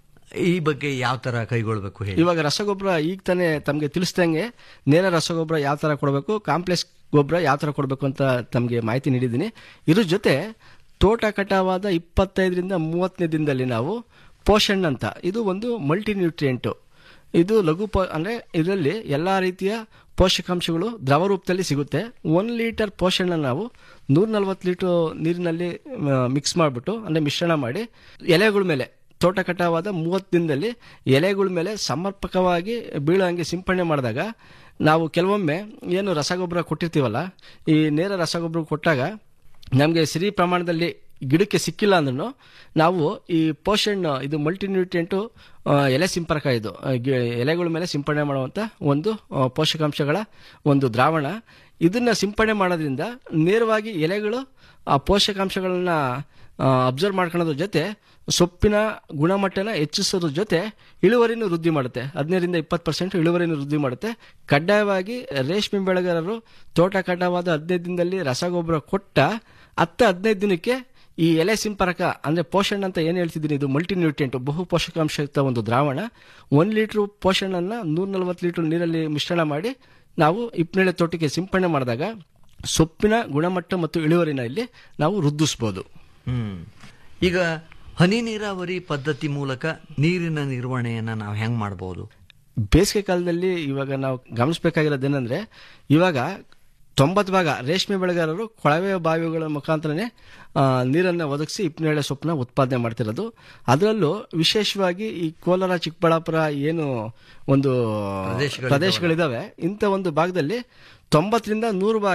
ಈ ಬಗ್ಗೆ ಯಾವ ತರ ಕೈಗೊಳ್ಬೇಕು ಹೇಳಿ ಇವಾಗ ರಸಗೊಬ್ಬರ ಈಗ ತಾನೇ ತಮಗೆ ತಿಳಿಸ್ದಂಗೆ ನೇರ ರಸಗೊಬ್ಬರ ಯಾವ ತರ ಕೊಡಬೇಕು ಕಾಂಪ್ಲೆಕ್ಸ್ ಗೊಬ್ಬರ ಯಾವ ತರ ಕೊಡಬೇಕು ಅಂತ ತಮಗೆ ಮಾಹಿತಿ ನೀಡಿದ್ದೀನಿ ಇದ್ರ ಜೊತೆ ತೋಟ ಕಟಾವಾದ ಇಪ್ಪತ್ತೈದರಿಂದ ಮೂವತ್ತನೇ ದಿನದಲ್ಲಿ ನಾವು ಪೋಷಣ್ ಅಂತ ಇದು ಒಂದು ಮಲ್ಟಿ ನ್ಯೂಟ್ರಿಯೆಂಟು ಇದು ಲಘು ಪೋ ಅಂದರೆ ಇದರಲ್ಲಿ ಎಲ್ಲ ರೀತಿಯ ಪೋಷಕಾಂಶಗಳು ದ್ರವ ರೂಪದಲ್ಲಿ ಸಿಗುತ್ತೆ ಒನ್ ಲೀಟರ್ ಪೋಷಣ ನಾವು ನೂರ ನಲ್ವತ್ತು ಲೀಟರ್ ನೀರಿನಲ್ಲಿ ಮಿಕ್ಸ್ ಮಾಡಿಬಿಟ್ಟು ಅಂದರೆ ಮಿಶ್ರಣ ಮಾಡಿ ಎಲೆಗಳ ಮೇಲೆ ತೋಟ ಕಟಾವಾದ ಮೂವತ್ತು ದಿನದಲ್ಲಿ ಎಲೆಗಳ ಮೇಲೆ ಸಮರ್ಪಕವಾಗಿ ಬೀಳೋಂಗೆ ಸಿಂಪಡಣೆ ಮಾಡಿದಾಗ ನಾವು ಕೆಲವೊಮ್ಮೆ ಏನು ರಸಗೊಬ್ಬರ ಕೊಟ್ಟಿರ್ತೀವಲ್ಲ ಈ ನೇರ ರಸಗೊಬ್ಬರ ಕೊಟ್ಟಾಗ ನಮಗೆ ಸರಿ ಪ್ರಮಾಣದಲ್ಲಿ ಗಿಡಕ್ಕೆ ಸಿಕ್ಕಿಲ್ಲ ಅಂದ್ರೂ ನಾವು ಈ ಪೋಷಣ್ ಇದು ಮಲ್ಟಿ ನ್ಯೂಟ್ರಿಯೆಂಟು ಎಲೆ ಸಿಂಪರಕ ಇದು ಆ, ಗಿ- ಎಲೆಗಳ ಮೇಲೆ ಸಿಂಪಡಣೆ ಮಾಡುವಂಥ ಒಂದು ಆ, ಪೋಷಕಾಂಶಗಳ ಒಂದು ದ್ರಾವಣ ಇದನ್ನ ಸಿಂಪಡಣೆ ಮಾಡೋದ್ರಿಂದ ನೇರವಾಗಿ ಎಲೆಗಳು ಆ ಪೋಷಕಾಂಶಗಳನ್ನ ಅಬ್ಸರ್ವ್ ಮಾಡ್ಕೊಳ್ಳೋದ್ರ ಜೊತೆ ಸೊಪ್ಪಿನ ಗುಣಮಟ್ಟನ ಹೆಚ್ಚಿಸೋದ್ರ ಜೊತೆ ಇಳುವರಿನೂ ವೃದ್ಧಿ ಮಾಡುತ್ತೆ ಹದಿನೈದರಿಂದ ಇಪ್ಪತ್ತು ಪರ್ಸೆಂಟ್ ಇಳುವರಿನೂ ವೃದ್ಧಿ ಮಾಡುತ್ತೆ ಕಡ್ಡಾಯವಾಗಿ ರೇಷ್ಮೆ ಬೆಳೆಗಾರರು ತೋಟ ಕಟಾವಾದ ಹದಿನೈದು ದಿನದಲ್ಲಿ ರಸಗೊಬ್ಬರ ಕೊಟ್ಟ ಹತ್ತು ಹದಿನೈದು ದಿನಕ್ಕೆ ಈ ಎಲೆ ಸಿಂಪರಕ ಅಂದ್ರೆ ಪೋಷಣ್ ಅಂತ ಏನು ಹೇಳ್ತಿದ್ದೀನಿ ಇದು ಮಲ್ಟಿ ನ್ಯೂಟ್ರಿಯೆಂಟ್ ಬಹು ಪೋಷಕಾಂಶಯುಕ್ತ ಒಂದು ದ್ರಾವಣ ಒಂದು ಲೀಟ್ರ್ ಪೋಷಣನ್ನ ನೂರ ನಲ್ವತ್ತು ಲೀಟರ್ ನೀರಲ್ಲಿ ಮಿಶ್ರಣ ಮಾಡಿ ನಾವು ಇಪ್ಪನೇಳೆ ತೋಟಕ್ಕೆ ಸಿಂಪಡಣೆ ಮಾಡಿದಾಗ ಸೊಪ್ಪಿನ ಗುಣಮಟ್ಟ ಮತ್ತು ಇಳುವರಿನ ಇಲ್ಲಿ ನಾವು ವೃದ್ಧಿಸ್ಬೋದು ಹ್ಮ್ ಈಗ ಹನಿ ನೀರಾವರಿ ಪದ್ಧತಿ ಮೂಲಕ ನೀರಿನ ನಿರ್ವಹಣೆಯನ್ನ ನಾವು ಹೆಂಗ್ ಮಾಡಬಹುದು ಬೇಸಿಗೆ ಕಾಲದಲ್ಲಿ ಇವಾಗ ನಾವು ಗಮನಿಸಬೇಕಾಗಿರೋದೇನೆಂದ್ರೆ ಇವಾಗ ತೊಂಬತ್ತು ಭಾಗ ರೇಷ್ಮೆ ಬೆಳೆಗಾರರು ಕೊಳವೆ ಬಾವಿಗಳ ಮುಖಾಂತರನೇ ಆ, ನೀರನ್ನು ಒದಗಿಸಿ ಇಪ್ಪನೇಳೆ ಸೊಪ್ಪನ್ನ ಉತ್ಪಾದನೆ ಮಾಡ್ತಿರೋದು ಅದರಲ್ಲೂ ವಿಶೇಷವಾಗಿ ಈ ಕೋಲಾರ ಚಿಕ್ಕಬಳ್ಳಾಪುರ ಏನು ಒಂದು ಪ್ರದೇಶಗಳಿದಾವಲ್ಲ. ಪ್ರದೇಶಗಳಿದಾವೆ ಇಂಥ ಒಂದು ಭಾಗದಲ್ಲಿ ತೊಂಬತ್ತರಿಂದ ನೂರು ಭಾಗ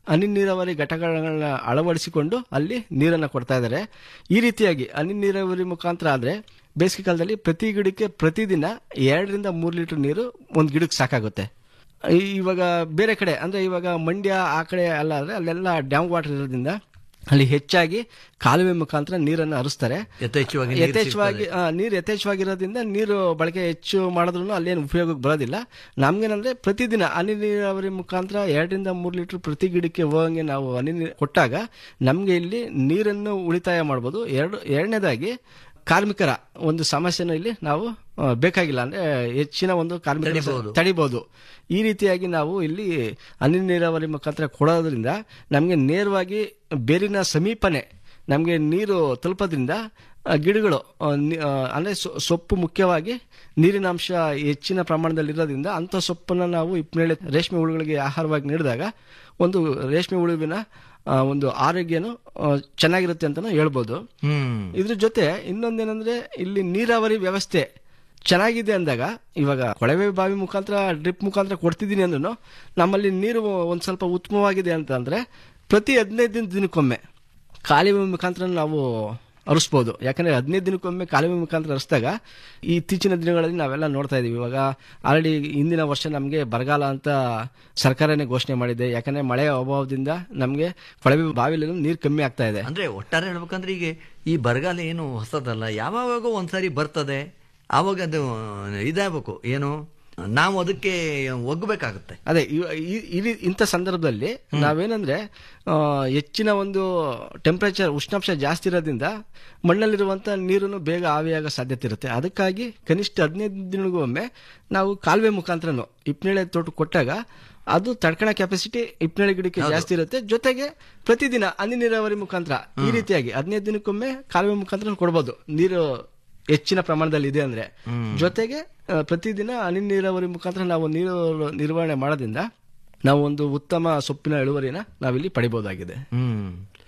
ಹನಿ ನೀರಾವರಿ ಘಟಕಗಳನ್ನ ಅಳವಡಿಸಿಕೊಂಡು ಅಲ್ಲಿ ನೀರನ್ನು ಕೊಡ್ತಾ ಇದ್ದಾರೆ ಈ ರೀತಿಯಾಗಿ ಹನಿ ನೀರಾವರಿ ಮುಖಾಂತರ ಆದರೆ ಬೇಸಿಗೆ ಕಾಲದಲ್ಲಿ ಪ್ರತಿ ಗಿಡಕ್ಕೆ ಪ್ರತಿದಿನ ಎರಡರಿಂದ ಮೂರು ಲೀಟರ್ ನೀರು ಒಂದು ಗಿಡಕ್ಕೆ ಸಾಕಾಗುತ್ತೆ ಈ- ಇವಾಗ ಬೇರೆ ಕಡೆ ಅಂದ್ರೆ ಇವಾಗ ಮಂಡ್ಯ ಆ ಕಡೆ ಅಲ್ಲ ಅಂದ್ರೆ ಅಲ್ಲೆಲ್ಲ ಡ್ಯಾಮ್ ವಾಟರ್ ಇರೋದ್ರಿಂದ ಅಲ್ಲಿ ಹೆಚ್ಚಾಗಿ ಕಾಲುವೆ ಮುಖಾಂತರ ನೀರನ್ನು ಹರಿಸ್ತಾರೆ ಯಥೇಚ್ಛವಾಗಿ ನೀರು ಯಥೇಚ್ಛವಾಗಿ ಆ, ನೀರು ಯಥೇಚ್ಛವಾಗಿರೋದ್ರಿಂದ ನೀರು ಬಳಕೆ ಹೆಚ್ಚು ಮಾಡಿದ್ರು ಅಲ್ಲೇನು ಉಪಯೋಗಕ್ಕೆ ಬರೋದಿಲ್ಲ ನಮ್ಗೇನಂದ್ರೆ ಪ್ರತಿದಿನ ಹನಿ ನೀರಾವರಿ ಮುಖಾಂತರ ಎರಡರಿಂದ ಮೂರು ಲೀಟರ್ ಪ್ರತಿ ಗಿಡಕ್ಕೆ ಹೋಗಂಗೆ ನಾವು ಹನಿ ನೀರು ಕೊಟ್ಟಾಗ ನಮಗೆ ಇಲ್ಲಿ ನೀರನ್ನು ಉಳಿತಾಯ ಮಾಡ್ಬೋದು ಎರಡು ಎರಡನೇದಾಗಿ ಕಾರ್ಮಿಕರ ಒಂದು ಸಮಸ್ಯೆನೂ ಇಲ್ಲಿ ನಾವು ಆ, ಬೇಕಾಗಿಲ್ಲ ಅಂದ್ರೆ ಹೆಚ್ಚಿನ ಒಂದು ಕಾರ್ಮಿಕ ತಡಿಬಹುದು. ತಡಿಬಹುದು ಈ ರೀತಿಯಾಗಿ ನಾವು ಇಲ್ಲಿ ಹನಿ ನೀರಾವರಿ ಮುಖಾಂತರ ಕೊಡೋದ್ರಿಂದ ನಮಗೆ ನೇರವಾಗಿ ಬೇರಿನ ಸಮೀಪನೆ ನಮಗೆ ನೀರು ತಲುಪೋದ್ರಿಂದ ಆ, ಗಿಡಗಳು ಆ, ನಿ- ಆ, ಅಂದ್ರೆ ಸೊ- ಸೊಪ್ಪು ಮುಖ್ಯವಾಗಿ ನೀರಿನ ಅಂಶ ಹೆಚ್ಚಿನ ಪ್ರಮಾಣದಲ್ಲಿ ಇರೋದ್ರಿಂದ ಅಂಥ ಸೊಪ್ಪನ್ನು ನಾವು ಇಪ್ಪನೇಳೆ ರೇಷ್ಮೆ ಹುಳುಗಳಿಗೆ ಆಹಾರವಾಗಿ ನೀಡಿದಾಗ ಒಂದು ರೇಷ್ಮೆ ಹುಳುವಿನ ಆ, ಒಂದು ಆರೋಗ್ಯನು ಆ, ಚೆನ್ನಾಗಿರುತ್ತೆ ಅಂತಲೂ ಹೇಳ್ಬೋದು ಹ್ಮ್ ಇದ್ರ ಜೊತೆ ಇನ್ನೊಂದೇನಂದ್ರೆ ಇಲ್ಲಿ ನೀರಾವರಿ ವ್ಯವಸ್ಥೆ ಚೆನ್ನಾಗಿದೆ ಅಂದಾಗ ಇವಾಗ ಕೊಳವೆ ಬಾವಿ ಮುಖಾಂತರ ಡ್ರಿಪ್ ಮುಖಾಂತರ ಕೊಡ್ತಿದ್ದೀನಿ ಅಂದ್ರೂ ನಮ್ಮಲ್ಲಿ ನೀರು ಒಂದು ಸ್ವಲ್ಪ ಉತ್ತಮವಾಗಿದೆ ಅಂತ ಅಂದ್ರೆ ಪ್ರತಿ ಹದಿನೈದು ದಿನ ದಿನಕ್ಕೊಮ್ಮೆ ಕಾಲುವೆ ಮುಖಾಂತರ ನಾವು ಹರಿಸ್ಬೋದು ಯಾಕಂದ್ರೆ ಹದಿನೈದು ದಿನಕ್ಕೊಮ್ಮೆ ಕಾಲುವೆ ಮುಖಾಂತರ ಹರಿಸಿದಾಗ ಈ ಇತ್ತೀಚಿನ ದಿನಗಳಲ್ಲಿ ನಾವೆಲ್ಲ ನೋಡ್ತಾ ಇದೀವಿ ಇವಾಗ ಆಲ್ರೆಡಿ ಹಿಂದಿನ ವರ್ಷ ನಮಗೆ ಬರಗಾಲ ಅಂತ ಸರ್ಕಾರನೇ ಘೋಷಣೆ ಮಾಡಿದೆ ಯಾಕಂದ್ರೆ ಮಳೆಯ ಅಭಾವದಿಂದ ನಮಗೆ ಕೊಳವೆ ಬಾವಿಲಿ ನೀರು ಕಮ್ಮಿ ಆಗ್ತಾ ಇದೆ ಅಂದ್ರೆ ಒಟ್ಟಾರೆ ಹೇಳ್ಬೇಕಂದ್ರೆ ಈಗ ಈ ಬರಗಾಲ ಏನು ಹೊಸದಲ್ಲ ಯಾವಾಗ ಒಂದ್ಸಾರಿ ಬರ್ತದೆ ಆವಾಗ ಅದು ಇದಾಗಬೇಕು ಏನು ನಾವು ಅದಕ್ಕೆ ಒಗ್ಬೇಕಾಗುತ್ತೆ ಅದೇ ಇವ- ಈ- ಈ ರೀ- ಇಂಥ ಸಂದರ್ಭದಲ್ಲಿ ನಾವೇನಂದ್ರೆ ಆ, ಹೆಚ್ಚಿನ ಒಂದು ಟೆಂಪರೇಚರ್ ಉಷ್ಣಾಂಶ ಜಾಸ್ತಿ ಇರೋದ್ರಿಂದ ಮಣ್ಣಲ್ಲಿರುವಂತ ನೀರನ್ನು ಬೇಗ ಆವಿಯಾಗೋ ಸಾಧ್ಯತೆ ಇರುತ್ತೆ ಅದಕ್ಕಾಗಿ ಕನಿಷ್ಠ ಹದಿನೈದು ದಿನಗೊಮ್ಮೆ ನಾವು ಕಾಲುವೆ ಮುಖಾಂತರನು ಇಪ್ಪನೇಳೆ ತೋಟ ಕೊಟ್ಟಾಗ ಅದು ತಡ್ಕಣ ಕೆಪಾಸಿಟಿ ಇಪ್ಪನೇಳೆ ಗಿಡಕ್ಕೆ ಜಾಸ್ತಿ ಇರುತ್ತೆ ಜೊತೆಗೆ ಪ್ರತಿದಿನ ಹನಿ ನೀರಾವರಿ ಮುಖಾಂತರ ಈ ರೀತಿಯಾಗಿ ಹದಿನೈದು ದಿನಕ್ಕೊಮ್ಮೆ ಕಾಲುವೆ ಮುಖಾಂತರ ಕೊಡ್ಬೋದು ನೀರು ಹೆಚ್ಚಿನ ಪ್ರಮಾಣದಲ್ಲಿ ಇದೆ ಅಂದ್ರೆ ಜೊತೆಗೆ ಆ, ಪ್ರತಿದಿನ ಹನಿ ನೀರಾವರಿ ಮುಖಾಂತರ ನಾವು ನೀರು ನಿರ್ವಹಣೆ ಮಾಡೋದ್ರಿಂದ ನಾವು ಒಂದು ಉತ್ತಮ ಸೊಪ್ಪಿನ ಇಳುವರಿನ ನಾವಿಲ್ಲಿ ಪಡಿಬಹುದಾಗಿದೆ ಹ್ಮ್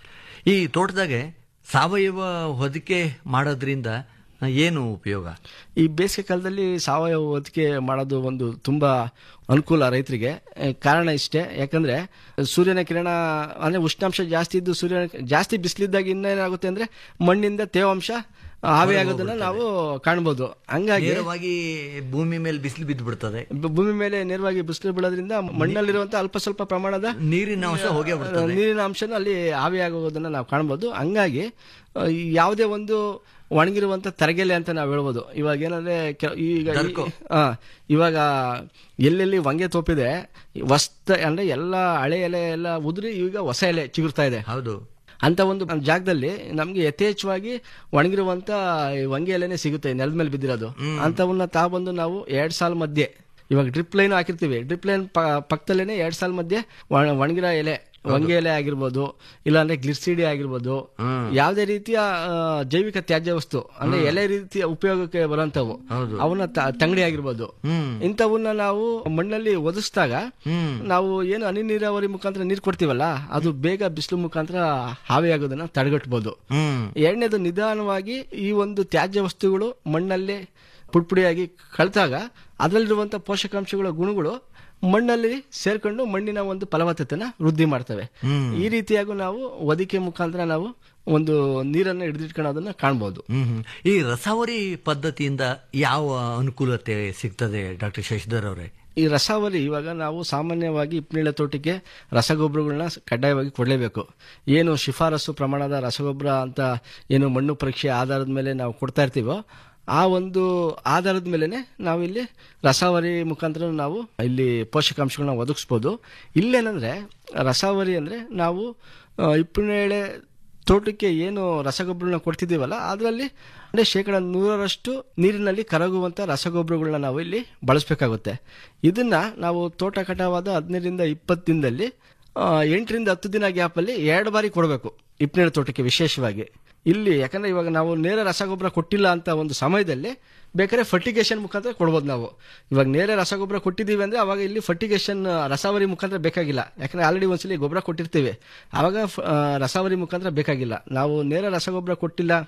ಈ ತೋಟದಾಗೆ ಸಾವಯವ ಹೊದಿಕೆ ಮಾಡೋದ್ರಿಂದ ಏನು ಉಪಯೋಗ ಈ ಬೇಸಿಗೆ ಕಾಲದಲ್ಲಿ ಸಾವಯವ ಹೊದಿಕೆ ಮಾಡೋದು ಒಂದು ತುಂಬಾ ಅನುಕೂಲ ರೈತರಿಗೆ ಆ, ಕಾರಣ ಇಷ್ಟೇ ಯಾಕಂದ್ರೆ ಸೂರ್ಯನ ಕಿರಣ ಅಂದ್ರೆ ಉಷ್ಣಾಂಶ ಜಾಸ್ತಿ ಇದ್ದು ಸೂರ್ಯನ ಜಾಸ್ತಿ ಬಿಸಿಲಿದ್ದಾಗ ಇನ್ನೇನಾಗುತ್ತೆ ಅಂದ್ರೆ ಮಣ್ಣಿಂದ ತೇವಾಂಶ ಆವಿಯಾಗೋದನ್ನ ನಾವು ಕಾಣ್ಬೋದು ಹಂಗಾಗಿ ನೇರವಾಗಿ ಭೂಮಿ ಮೇಲೆ ಬಿಸಿಲು ಬಿದ್ದು ಬಿಡ್ತದೆ ಬ- ಭೂಮಿ ಮೇಲೆ ನೇರವಾಗಿ ಬಿಸಿಲು ಬೀಳೋದ್ರಿಂದ ಮಣ್ಣಲ್ಲಿರುವಂತ ಅಲ್ಪ ಸ್ವಲ್ಪ ಪ್ರಮಾಣದ ನೀರಿನ ಅಂಶ ಹೋಗೇ ಬಿಡ್ತದೆ ನೀರಿನ ಅಂಶನ ಅಲ್ಲಿ ಆವಿಯಾಗೋದನ್ನ ನಾವು ಕಾಣ್ಬೋದು ಹಂಗಾಗಿ ಆ, ಈ ಯಾವುದೇ ಒಂದು ಒಣಗಿರುವಂತ ತರಗೆಲೆ ಅಂತ ನಾವು ಹೇಳ್ಬೋದು ಇವಾಗ ಏನಂದ್ರೆ ಕೆ- ಈಗ ಈ- ದರ್ಕೊ. ಆ, ಇವಾಗ ಎಲ್ಲೆಲ್ಲಿ ಹೊಂಗೆ ತೋಪಿದೆ ಹೊಸ್ತ ಅಂದ್ರೆ ಎಲ್ಲ ಹಳೆ ಎಲೆ ಎಲ್ಲ ಉದುರಿ ಈಗ ಹೊಸ ಎಲೆ ಚಿಗುರ್ತಾ ಇದೆ ಹೌದು ಅಂತ ಒಂದು ಜಾಗದಲ್ಲಿ ನಮ್ಗೆ ಯಥೇಚ್ಛವಾಗಿ ಒಣಗಿರುವಂತ ಈ ಹೊಂಗೆ ಎಲೆನೆ ಸಿಗುತ್ತೆ ನೆಲದ ಮೇಲೆ ಬಿದ್ದಿರೋದು ಅಂತವನ್ನ ತಾಬಂದು ನಾವು ಎರಡ್ ಸಾಲ ಮಧ್ಯೆ ಇವಾಗ ಡ್ರಿಪ್ ಲೈನ್ ಹಾಕಿರ್ತೀವಿ ಡ್ರಿಪ್ ಲೈನ್ ಪಕ್ಕದಲ್ಲೇನೆ ಎರಡ್ ಸಾಲ ಮಧ್ಯೆ ಒಣ- ಒಣಗಿರೋ ಎಲೆ ಹೊಂಗೆ ಎಲೆ ಆಗಿರ್ಬೋದು ಇಲ್ಲಾಂದ್ರೆ ಗ್ಲಿರ್ಸಿಡಿ ಆಗಿರ್ಬೋದು ಯಾವುದೇ ರೀತಿಯ ಆ, ಜೈವಿಕ ತ್ಯಾಜ್ಯ ವಸ್ತು ಅಂದ್ರೆ ಎಲೆ ರೀತಿಯ ಉಪಯೋಗಕ್ಕೆ ಬರುವಂತವು ಅವನ್ನ ತ- ತಂಗಡಿ ಆಗಿರ್ಬೋದು ಇಂಥವನ್ನ ನಾವು ಮಣ್ಣಲ್ಲಿ ಒದಿಸಿದಾಗ ನಾವು ಏನು ಹನಿ ನೀರಾವರಿ ಮುಖಾಂತರ ನೀರು ಕೊಡ್ತೀವಲ್ಲ ಅದು ಬೇಗ ಬಿಸಿಲು ಮುಖಾಂತರ ಹಾವಿಯಾಗೋದನ್ನ ತಡೆಗಟ್ಟಬಹುದು ಎರಡನೇದು ನಿಧಾನವಾಗಿ ಈ ಒಂದು ತ್ಯಾಜ್ಯ ವಸ್ತುಗಳು ಮಣ್ಣಲ್ಲಿ ಪುಡ್ಪುಡಿಯಾಗಿ ಕಳೆದಾಗ ಅದರಲ್ಲಿರುವಂತ ಪೋಷಕಾಂಶಗಳ ಗುಣಗಳು ಮಣ್ಣಲ್ಲಿ ಸೇರ್ಕೊಂಡು ಮಣ್ಣಿನ ಒಂದು ಫಲವತ್ತತೆನ ವೃದ್ಧಿ ಮಾಡ್ತವೆ ಈ ರೀತಿಯಾಗಿ ನಾವು ಒದಿಕೆ ಮುಖಾಂತರ ನಾವು ಒಂದು ನೀರನ್ನು ಹಿಡಿದಿಟ್ಕೊಳ್ಳೋದನ್ನ ಕಾಣ್ಬೋದು ಹ್ಮ್ ಹ್ಮ್. ಈ ರಸಾವರಿ ಪದ್ಧತಿಯಿಂದ ಯಾವ ಅನುಕೂಲತೆ ಸಿಗ್ತದೆ ಡಾಕ್ಟರ್ ಶಶಿಧರ್ ಅವರೇ ಈ ರಸಾವರಿ ಇವಾಗ ನಾವು ಸಾಮಾನ್ಯವಾಗಿ ಇಪ್ಪನೇಳೆ ತೋಟಕ್ಕೆ ರಸಗೊಬ್ಬರಗಳನ್ನ ಕಡ್ಡಾಯವಾಗಿ ಕೊಡಲೇಬೇಕು ಏನು ಶಿಫಾರಸು ಪ್ರಮಾಣದ ರಸಗೊಬ್ಬರ ಅಂತ ಏನು ಮಣ್ಣು ಪರೀಕ್ಷೆ ಆಧಾರದ ಮೇಲೆ ನಾವು ಕೊಡ್ತಾ ಇರ್ತೀವೋ ಆ ಒಂದು ಆಧಾರದ ಮೇಲೆನೆ ನಾವಿಲ್ಲಿ ರಸಾವರಿ ಮುಖಾಂತರ ನಾವು ಇಲ್ಲಿ ಪೋಷಕಾಂಶಗಳನ್ನ ಒದಗಿಸ್ಬೋದು ಇಲ್ಲೇನಂದ್ರೆ ರಸಾವರಿ ಅಂದ್ರೆ ನಾವು ಆ, ಇಪ್ಪನೇಳೆ ತೋಟಕ್ಕೆ ಏನು ರಸಗೊಬ್ಬರನ ಕೊಡ್ತಿದ್ದೀವಲ್ಲ ಅದರಲ್ಲಿ ಅಂದ್ರೆ ಶೇಕಡ ನೂರರಷ್ಟು ನೀರಿನಲ್ಲಿ ಕರಗುವಂತ ರಸಗೊಬ್ಬರಗಳನ್ನ ನಾವು ಇಲ್ಲಿ ಬಳಸಬೇಕಾಗುತ್ತೆ ಇದನ್ನ ನಾವು ತೋಟ ಕಟಾವಾದ ಹದಿನೈದರಿಂದ ಇಪ್ಪತ್ತು ದಿನದಲ್ಲಿ ಆ, ಎಂಟರಿಂದ ಹತ್ತು ದಿನ ಗ್ಯಾಪಲ್ಲಿ ಎರಡು ಬಾರಿ ಕೊಡಬೇಕು ಇಪ್ಪನೇಳು ತೋಟಕ್ಕೆ ವಿಶೇಷವಾಗಿ ಇಲ್ಲಿ ಯಾಕಂದ್ರೆ ಇವಾಗ ನಾವು ನೇರ ರಸಗೊಬ್ಬರ ಕೊಟ್ಟಿಲ್ಲ ಅಂತ ಒಂದು ಸಮಯದಲ್ಲಿ ಬೇಕಾದ್ರೆ ಫರ್ಟಿಗೇಷನ್ ಮುಖಾಂತರ ಕೊಡ್ಬೋದು ನಾವು ಇವಾಗ ನೇರ ರಸಗೊಬ್ಬರ ಕೊಟ್ಟಿದ್ದೀವಿ ಅಂದ್ರೆ ಅವಾಗ ಇಲ್ಲಿ ಫರ್ಟಿಗೇಷನ್ ರಸಾವರಿ ಮುಖಾಂತರ ಬೇಕಾಗಿಲ್ಲ ಯಾಕಂದ್ರೆ ಆಲ್ರೆಡಿ ಒಂದ್ಸಲಿ ಗೊಬ್ಬರ ಕೊಟ್ಟಿರ್ತೀವಿ ಅವಾಗ ಫ- ಆ, ರಸಾವರಿ ಮುಖಾಂತರ ಬೇಕಾಗಿಲ್ಲ ನಾವು ನೇರ ರಸಗೊಬ್ಬರ ಕೊಟ್ಟಿಲ್ಲ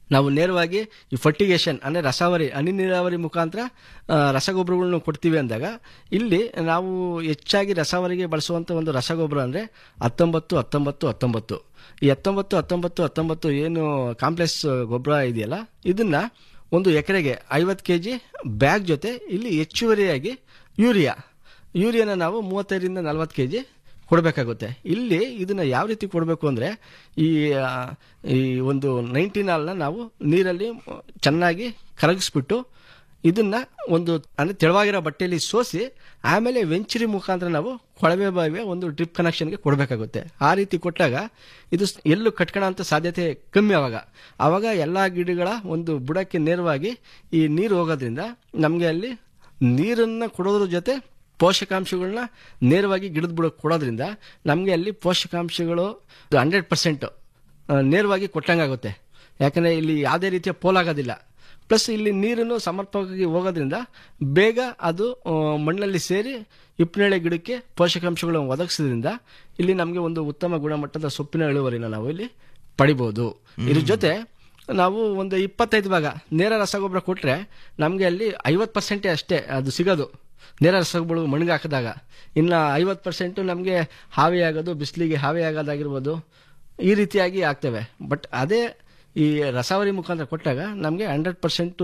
ನಾವು ನೇರವಾಗಿ ಈ ಫರ್ಟಿಗೇಷನ್ ಅಂದರೆ ರಸಾವರಿ ಹನಿ ನೀರಾವರಿ ಮುಖಾಂತರ ಆ, ರಸಗೊಬ್ಬರಗಳನ್ನು ಕೊಡ್ತೀವಿ ಅಂದಾಗ ಇಲ್ಲಿ ನಾವು ಹೆಚ್ಚಾಗಿ ರಸಾವರಿಗೆ ಬಳಸುವಂಥ ಒಂದು ರಸಗೊಬ್ಬರ ಅಂದರೆ ಹತ್ತೊಂಬತ್ತು ಹತ್ತೊಂಬತ್ತು ಹತ್ತೊಂಬತ್ತು ಈ ಹತ್ತೊಂಬತ್ತು ಹತ್ತೊಂಬತ್ತು ಹತ್ತೊಂಬತ್ತು ಏನು ಕಾಂಪ್ಲೆಕ್ಸ್ ಗೊಬ್ಬರ ಇದೆಯಲ್ಲ ಇದನ್ನ ಒಂದು ಎಕರೆಗೆ ಐವತ್ತು ಕೆ ಜಿ ಬ್ಯಾಗ್ ಜೊತೆ ಇಲ್ಲಿ ಹೆಚ್ಚುವರಿಯಾಗಿ ಯೂರಿಯಾ ಯೂರಿಯಾನ ನಾವು ಮೂವತ್ತೈದರಿಂದ ನಲವತ್ತು ಕೆ ಜಿ ಕೊಡಬೇಕಾಗುತ್ತೆ ಇಲ್ಲಿ ಇದನ್ನ ಯಾವ ರೀತಿ ಕೊಡಬೇಕು ಅಂದರೆ ಈ ಆ, ಈ ಒಂದು ನೈನ್ಟೀನ್ ಹಾಲ್ನ ನಾವು ನೀರಲ್ಲಿ ಚೆನ್ನಾಗಿ ಕರಗಿಸ್ಬಿಟ್ಟು ಇದನ್ನ ಒಂದು ಅಂದರೆ ತೆಳುವಾಗಿರೋ ಬಟ್ಟೆಯಲ್ಲಿ ಸೋಸಿ ಆಮೇಲೆ ವೆಂಚುರಿ ಮುಖಾಂತರ ನಾವು ಕೊಳವೆ ಬಾವಿಯ ಒಂದು ಡ್ರಿಪ್ ಕನೆಕ್ಷನ್ಗೆ ಕೊಡಬೇಕಾಗುತ್ತೆ ಆ ರೀತಿ ಕೊಟ್ಟಾಗ ಇದು ಸ್- ಎಲ್ಲೂ ಕಟ್ಕೊಳ್ಳೋ ಸಾಧ್ಯತೆ ಕಮ್ಮಿ ಆವಾಗ ಆವಾಗ ಎಲ್ಲ ಗಿಡಗಳ ಒಂದು ಬುಡಕ್ಕೆ ನೇರವಾಗಿ ಈ ನೀರು ಹೋಗೋದ್ರಿಂದ ನಮಗೆ ಅಲ್ಲಿ ನೀರನ್ನು ಕೊಡೋದ್ರ ಜೊತೆ ಪೋಷಕಾಂಶಗಳನ್ನ ನೇರವಾಗಿ ಗಿಡದ ಬುಡಕ್ಕೆ ಕೊಡೋದ್ರಿಂದ ನಮಗೆ ಅಲ್ಲಿ ಪೋಷಕಾಂಶಗಳು ಹಂಡ್ರೆಡ್ ಪರ್ಸೆಂಟ್ ನೇರವಾಗಿ ಕೊಟ್ಟಂಗಾಗುತ್ತೆ ಯಾಕಂದರೆ ಇಲ್ಲಿ ಯಾವುದೇ ರೀತಿಯ ಪೋಲಾಗೋದಿಲ್ಲ ಪ್ಲಸ್ ಇಲ್ಲಿ ನೀರನ್ನು ಸಮರ್ಪಕವಾಗಿ ಹೋಗೋದ್ರಿಂದ ಬೇಗ ಅದು ಆ, ಮಣ್ಣಲ್ಲಿ ಸೇರಿ ಹಿಪ್ಪನೇಳೆ ಗಿಡಕ್ಕೆ ಪೋಷಕಾಂಶಗಳನ್ನು ಒದಗಿಸೋದ್ರಿಂದ ಇಲ್ಲಿ ನಮಗೆ ಒಂದು ಉತ್ತಮ ಗುಣಮಟ್ಟದ ಸೊಪ್ಪಿನ ಇಳುವರಿನ ನಾವು ಇಲ್ಲಿ ಪಡಿಬೋದು ಇದ್ರ ಜೊತೆ ನಾವು ಒಂದು ಇಪ್ಪತ್ತೈದು ಭಾಗ ನೇರ ರಸಗೊಬ್ಬರ ಕೊಟ್ಟರೆ ನಮಗೆ ಅಲ್ಲಿ ಐವತ್ತು ಪರ್ಸೆಂಟೇ ಅಷ್ಟೇ ಅದು ಸಿಗೋದು ನೇರ ರಸಗೊಬ್ಬರ ಮಣ್ಣಿಗೆ ಹಾಕಿದಾಗ ಇನ್ನು ಐವತ್ತು ಪರ್ಸೆಂಟು ನಮಗೆ ಹಾವಿ ಆಗೋದು ಬಿಸಿಲಿಗೆ ಹಾವಿ ಆಗೋದಾಗಿರ್ಬೋದು ಈ ರೀತಿಯಾಗಿ ಆಗ್ತವೆ ಬಟ್ ಅದೇ ಈ ರಸಾವರಿ ಮುಖಾಂತರ ಕೊಟ್ಟಾಗ ನಮಗೆ ಹಂಡ್ರೆಡ್ ಪರ್ಸೆಂಟು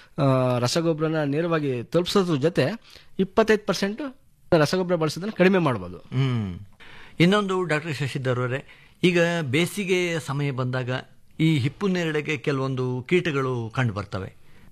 ರಸಗೊಬ್ಬರನ ನೇರವಾಗಿ ತಲುಪಿಸೋದ್ರ ಜೊತೆ ಇಪ್ಪತ್ತೈದು ಪರ್ಸೆಂಟು ರಸಗೊಬ್ಬರ ಬಳಸೋದನ್ನ ಕಡಿಮೆ ಮಾಡ್ಬೋದು ಹ್ಮ್ ಇನ್ನೊಂದು ಡಾಕ್ಟರ್ ಶಶಿಧರ್ ಅವರೇ ಈಗ ಬೇಸಿಗೆ ಸಮಯ ಬಂದಾಗ ಈ ಹಿಪ್ಪು ನೇರಳೆಗೆ ಕೆಲವೊಂದು ಕೀಟಗಳು ಕಂಡು ಬರ್ತವೆ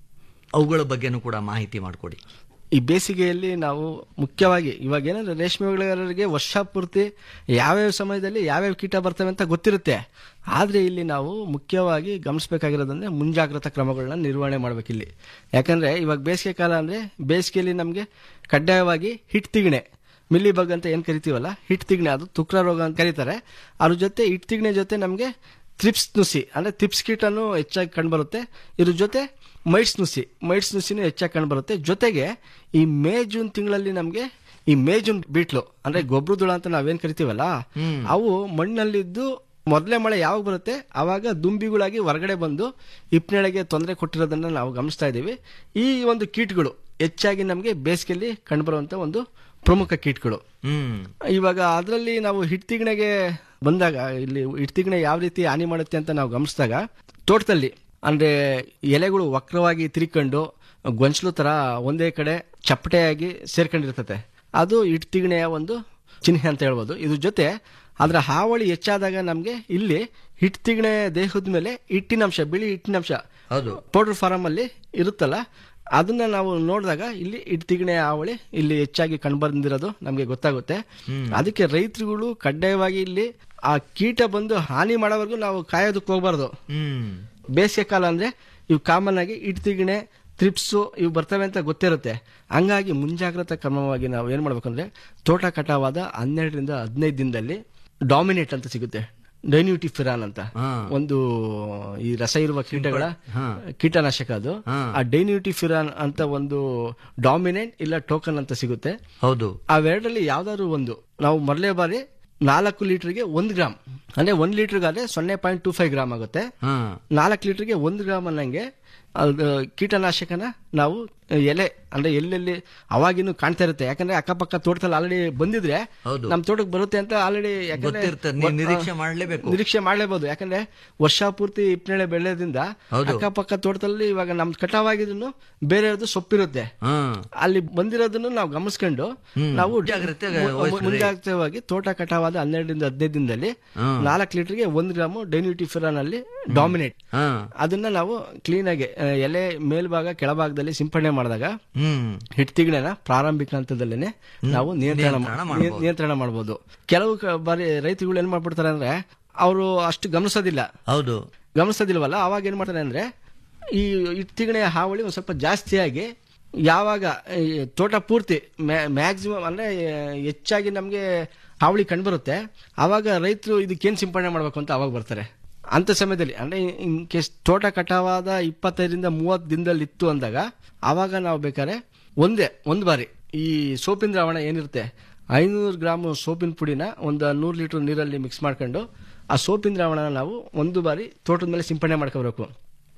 ಅವುಗಳ ಬಗ್ಗೆನೂ ಕೂಡ ಮಾಹಿತಿ ಮಾಡಿಕೊಡಿ ಈ ಬೇಸಿಗೆಯಲ್ಲಿ ನಾವು ಮುಖ್ಯವಾಗಿ ಇವಾಗ ಏನಂದ್ರೆ ರೇಷ್ಮೆ ಬೆಳೆಗಾರರಿಗೆ ವರ್ಷ ಪೂರ್ತಿ ಯಾವ್ಯಾವ ಸಮಯದಲ್ಲಿ ಯಾವ್ಯಾವ ಕೀಟ ಬರ್ತವೆ ಅಂತ ಗೊತ್ತಿರುತ್ತೆ ಆದರೆ ಇಲ್ಲಿ ನಾವು ಮುಖ್ಯವಾಗಿ ಗಮನಿಸಬೇಕಾಗಿರೋದಂದ್ರೆ ಮುಂಜಾಗ್ರತಾ ಕ್ರಮಗಳನ್ನ ನಿರ್ವಹಣೆ ಮಾಡ್ಬೇಕಿಲ್ಲಿ ಯಾಕಂದ್ರೆ ಇವಾಗ ಬೇಸಿಗೆ ಕಾಲ ಅಂದ್ರೆ ಬೇಸಿಗೆಯಲ್ಲಿ ನಮಗೆ ಕಡ್ಡಾಯವಾಗಿ ಹಿಟ್ ತಿಗಣೆ ಮಿಲ್ಲಿ ಬಗ್ ಅಂತ ಏನು ಕರಿತೀವಲ್ಲ ಹಿಟ್ ತಿಗಣೆ ಅದು ತುಕ್ರ ರೋಗ ಅಂತ ಕರೀತಾರೆ ಅದ್ರ ಜೊತೆ ಹಿಟ್ ತಿಗಣೆ ಜೊತೆ ನಮಗೆ ತ್ರಿಪ್ಸ್ ನುಸಿ ಅಂದ್ರೆ ತ್ರಿಪ್ಸ್ ಕೀಟನು ಹೆಚ್ಚಾಗಿ ಕಂಡುಬರುತ್ತೆ ಇದ್ರ ಜೊತೆ ಮೈಟ್ಸ್ ನುಸಿ ಮೈಟ್ಸ್ ನುಸಿನೂ ಹೆಚ್ಚಾಗಿ ಕಂಡುಬರುತ್ತೆ ಜೊತೆಗೆ ಈ ಮೇ ಜೂನ್ ತಿಂಗಳಲ್ಲಿ ನಮಗೆ ಈ ಮೇ ಜೂನ್ ಬೀಟ್ಲು ಅಂದ್ರೆ ಗೊಬ್ಬರದುಳ ಅಂತ ನಾವೇನ್ ಕರಿತೀವಲ್ಲ ಅವು ಮಣ್ಣಲ್ಲಿದ್ದು ಮೊದಲೇ ಮಳೆ ಯಾವಾಗ ಬರುತ್ತೆ ಆವಾಗ ದುಂಬಿಗಳಾಗಿ ಹೊರಗಡೆ ಬಂದು ಹಿಪ್ನೆಳೆಗೆ ತೊಂದರೆ ಕೊಟ್ಟಿರೋದನ್ನ ನಾವು ಗಮನಿಸ್ತಾ ಇದ್ದೀವಿ ಈ ಒಂದು ಕೀಟಗಳು ಹೆಚ್ಚಾಗಿ ನಮಗೆ ಬೇಸಿಗೆಯಲ್ಲಿ ಕಂಡುಬರುವಂತ ಒಂದು ಪ್ರಮುಖ ಕೀಟಗಳು ಹ್ಮ್ ಇವಾಗ ಅದರಲ್ಲಿ ನಾವು ಹಿಡ್ತಿಗಣೆಗೆ ಬಂದಾಗ ಇಲ್ಲಿ ಹಿಡ್ತಿಗಣೆ ಯಾವ ರೀತಿ ಹಾನಿ ಮಾಡುತ್ತೆ ಅಂತ ನಾವು ಗಮನಿಸಿದಾಗ ತೋಟದಲ್ಲಿ ಅಂದ್ರೆ ಎಲೆಗಳು ವಕ್ರವಾಗಿ ತಿರ್ಕೊಂಡು ಗೊಂಚಲು ತರ ಒಂದೇ ಕಡೆ ಚಪ್ಪಟೆಯಾಗಿ ಸೇರ್ಕೊಂಡಿರ್ತತೆ ಅದು ಹಿಡ್ತಿಗಣೆಯ ಒಂದು ಚಿಹ್ನೆ ಅಂತ ಹೇಳ್ಬೋದು ಇದ್ರ ಜೊತೆ ಅದರ ಹಾವಳಿ ಹೆಚ್ಚಾದಾಗ ನಮಗೆ ಇಲ್ಲಿ ಹಿಡ್ತಿಗಣೆ ದೇಹದ ಮೇಲೆ ಹಿಟ್ಟಿನಂಶ ಬಿಳಿ ಹಿಟ್ಟಿನಂಶ ಹೌದು ಪೌಡರ್ ಫಾರಂ ಅಲ್ಲಿ ಇರುತ್ತಲ್ಲ ಅದನ್ನ ನಾವು ನೋಡಿದಾಗ ಇಲ್ಲಿ ಇಡ್ತಿಗಣೆ ಹಾವಳಿ ಇಲ್ಲಿ ಹೆಚ್ಚಾಗಿ ಕಂಡುಬಂದಿರೋದು ನಮಗೆ ಗೊತ್ತಾಗುತ್ತೆ ಅದಕ್ಕೆ ರೈತರುಗಳು ಕಡ್ಡಾಯವಾಗಿ ಇಲ್ಲಿ ಆ ಕೀಟ ಬಂದು ಹಾನಿ ಮಾಡೋವರೆಗೂ ನಾವು ಕಾಯೋದಕ್ಕೆ ಹೋಗ್ಬಾರ್ದು ಹ್ಮ್ ಬೇಸಿಗೆ ಕಾಲ ಅಂದ್ರೆ ಇವು ಕಾಮನ್ ಆಗಿ ಇಡ್ತಿಗಣೆ ತ್ರಿಪ್ಸು ಇವು ಬರ್ತವೆ ಅಂತ ಗೊತ್ತಿರುತ್ತೆ ಹಂಗಾಗಿ ಮುಂಜಾಗ್ರತಾ ಕ್ರಮವಾಗಿ ನಾವು ಏನ್ ಮಾಡ್ಬೇಕು ಅಂದ್ರೆ ತೋಟ ಕಟಾವಾದ ಹನ್ನೆರಡರಿಂದ ಹದಿನೈದು ದಿನದಲ್ಲಿ ಡಾಮಿನೇಟ್ ಅಂತ ಸಿಗುತ್ತೆ ಡೈನ್ಯೂಟಿಫಿರಾನ್ ಅಂತ ಒಂದು ಈ ರಸ ಇರುವ ಕೀಟಗಳ ಕೀಟನಾಶಕ ಅದು ಆ ಡೈನ್ಯೂಟಿಫಿರಾನ್ ಅಂತ ಒಂದು ಡಾಮಿನೆಂಟ್ ಇಲ್ಲ ಟೋಕನ್ ಅಂತ ಸಿಗುತ್ತೆ ಹೌದು ಅವೆರಡರಲ್ಲಿ ಯಾವ್ದಾದ್ರು ಒಂದು ನಾವು ಮೊದಲೇ ಬಾರಿ ನಾಲ್ಕು ಲೀಟರ್ಗೆ ಒಂದು ಗ್ರಾಮ್ ಅಂದ್ರೆ ಒಂದ್ ಲೀಟರ್ಗಾದ್ರೆ ಸೊನ್ನೆ ಪಾಯಿಂಟ್ ಟೂ ಫೈವ್ ಗ್ರಾಮ್ ಆಗುತ್ತೆ ಹಾ ನಾಲ್ಕು ಲೀಟರ್ಗೆ ಒಂದು ಗ್ರಾಮ್ ಅನ್ನಂಗೆ ಅದು ಕೀಟನಾಶಕನ ನಾವು ಎಲೆ ಅಂದ್ರೆ ಎಲ್ಲೆಲ್ಲಿ ಅವಾಗಿನೂ ಕಾಣ್ತಾ ಇರುತ್ತೆ ಯಾಕಂದ್ರೆ ಅಕ್ಕಪಕ್ಕ ತೋಟದಲ್ಲಿ ಆಲ್ರೆಡಿ ಬಂದಿದ್ರೆ ಹೌದು. ನಮ್ ತೋಟಕ್ಕೆ ಬರುತ್ತೆ ಅಂತ ಆಲ್ರೆಡಿ ಗೊತ್ತಿರುತ್ತೆ, ನೀವು ನಿರೀಕ್ಷೆ ಮಾಡ್ಲೇಬೇಕು. ನಿರೀಕ್ಷೆ ಮಾಡ್ಲೇಬಹುದು ಯಾಕಂದ್ರೆ ವರ್ಷ ಪೂರ್ತಿ ಇಪ್ಪನೇಳೆ ಬೆಳೆಯೋದ್ರಿಂದ ಹೌದು. ಅಕ್ಕಪಕ್ಕ ತೋಟದಲ್ಲಿ ಇವಾಗ ನಮ್ ಕಟಾವಾಗಿದ್ರು ಬೇರೆಯವ್ರದ್ದು ಸೊಪ್ಪಿರುತ್ತೆ ಹಾ ಅಲ್ಲಿ ಬಂದಿರೋದನ್ನು ನಾವು ಗಮನಿಸ್ಕೊಂಡು ನಾವು ಮುಂಜಾಗ್ರತೆ ಮು- ಮು- ವಹಿಸ್ರಿ. ಮುಂಜಾಗ್ರತೆಯಾಗಿ ತೋಟ ಕಟಾವಾದ ಹನ್ನೆರಡರಿಂದ ಹದಿನೈದು ದಿನದಲ್ಲಿ ಹ್ಮ್. ನಾಲ್ಕು ಲೀಟರ್ಗೆ ಒಂದು ಗ್ರಾಮು ಡೈನ್ಯೂಟಿಫಿರಾನ್ ಅಲ್ಲಿ ಡಾಮಿನೇಟ್ ಹಾ ಅದನ್ನ ನಾವು ಕ್ಲೀನ್ ಆಗಿ ಆ, ಎಲೆ ಮೇಲ್ಭಾಗ ಕೆಳಭಾಗದಲ್ಲಿ ಸಿಂಪಡಣೆ ಮಾಡಿದಾಗ ಹ್ಮ್ ಹಿಡ್ತಿಗಣೆನ ಪ್ರಾರಂಭಿಕ ಹಂತದಲ್ಲೇನೆ ನಾವು ನಿಯಂತ್ರಣ ನಿಯಂತ್ರಣ ಮಾ- ಮಾಡ್ಬೋದು. ನಿಯಂತ್ರಣ ಮಾಡಬಹುದು ಕೆಲವು ಕ- ಬಾರಿ ರೈತರುಗಳು ಏನ್ ಮಾಡ್ಬಿಡ್ತಾರೆ ಅಂದ್ರೆ ಅವರು ಅಷ್ಟು ಗಮನಿಸೋದಿಲ್ಲ ಹೌದು ಗಮನಿಸೋದಿಲ್ವಲ್ಲ ಅವಾಗ ಏನ್ ಮಾಡ್ತಾರೆ ಅಂದ್ರೆ ಈ ಇಟ್ಟಿಗಣೆಯ ಹಾವಳಿ ಒಂದ್ ಸ್ವಲ್ಪ ಜಾಸ್ತಿಯಾಗಿ ಯಾವಾಗ ಈ ತೋಟ ಪೂರ್ತಿ ಮ್ಯಾಕ್ಸಿಮಮ್ ಅಂದ್ರೆ ಆ, ಹೆಚ್ಚಾಗಿ ನಮಗೆ ಹಾವಳಿ ಕಂಡುಬರುತ್ತೆ ಆವಾಗ ರೈತರು ಇದಕ್ಕೇನು ಸಿಂಪಡಣೆ ಮಾಡಬೇಕು ಅಂತ ಅವಾಗ ಬರ್ತಾರೆ ಅಂತ ಸಮಯದಲ್ಲಿ ಅಂದ್ರೆ ಇನ್ ಕೇಸ್ ತೋಟ ಕಟಾವಾದ ಇಪ್ಪತ್ತೈದರಿಂದ ಮೂವತ್ತು ದಿನದಲ್ಲಿ ಇತ್ತು ಅಂದಾಗ ಆವಾಗ ನಾವು ಬೇಕಾದ್ರೆ ಒಂದೇ ಒಂದು ಬಾರಿ ಈ ಸೋಪಿನ ದ್ರಾವಣ ಏನಿರುತ್ತೆ ಐನೂರು ಗ್ರಾಮ್ ಸೋಪಿನ ಪುಡಿನ ಒಂದು ನೂರು ಲೀಟರ್ ನೀರಲ್ಲಿ ಮಿಕ್ಸ್ ಮಾಡ್ಕೊಂಡು ಆ ಸೋಪಿನ ದ್ರಾವಣನ ನಾವು ಒಂದು ಬಾರಿ ತೋಟದ ಮೇಲೆ ಸಿಂಪಡಣೆ ಮಾಡ್ಕೋಬೇಕು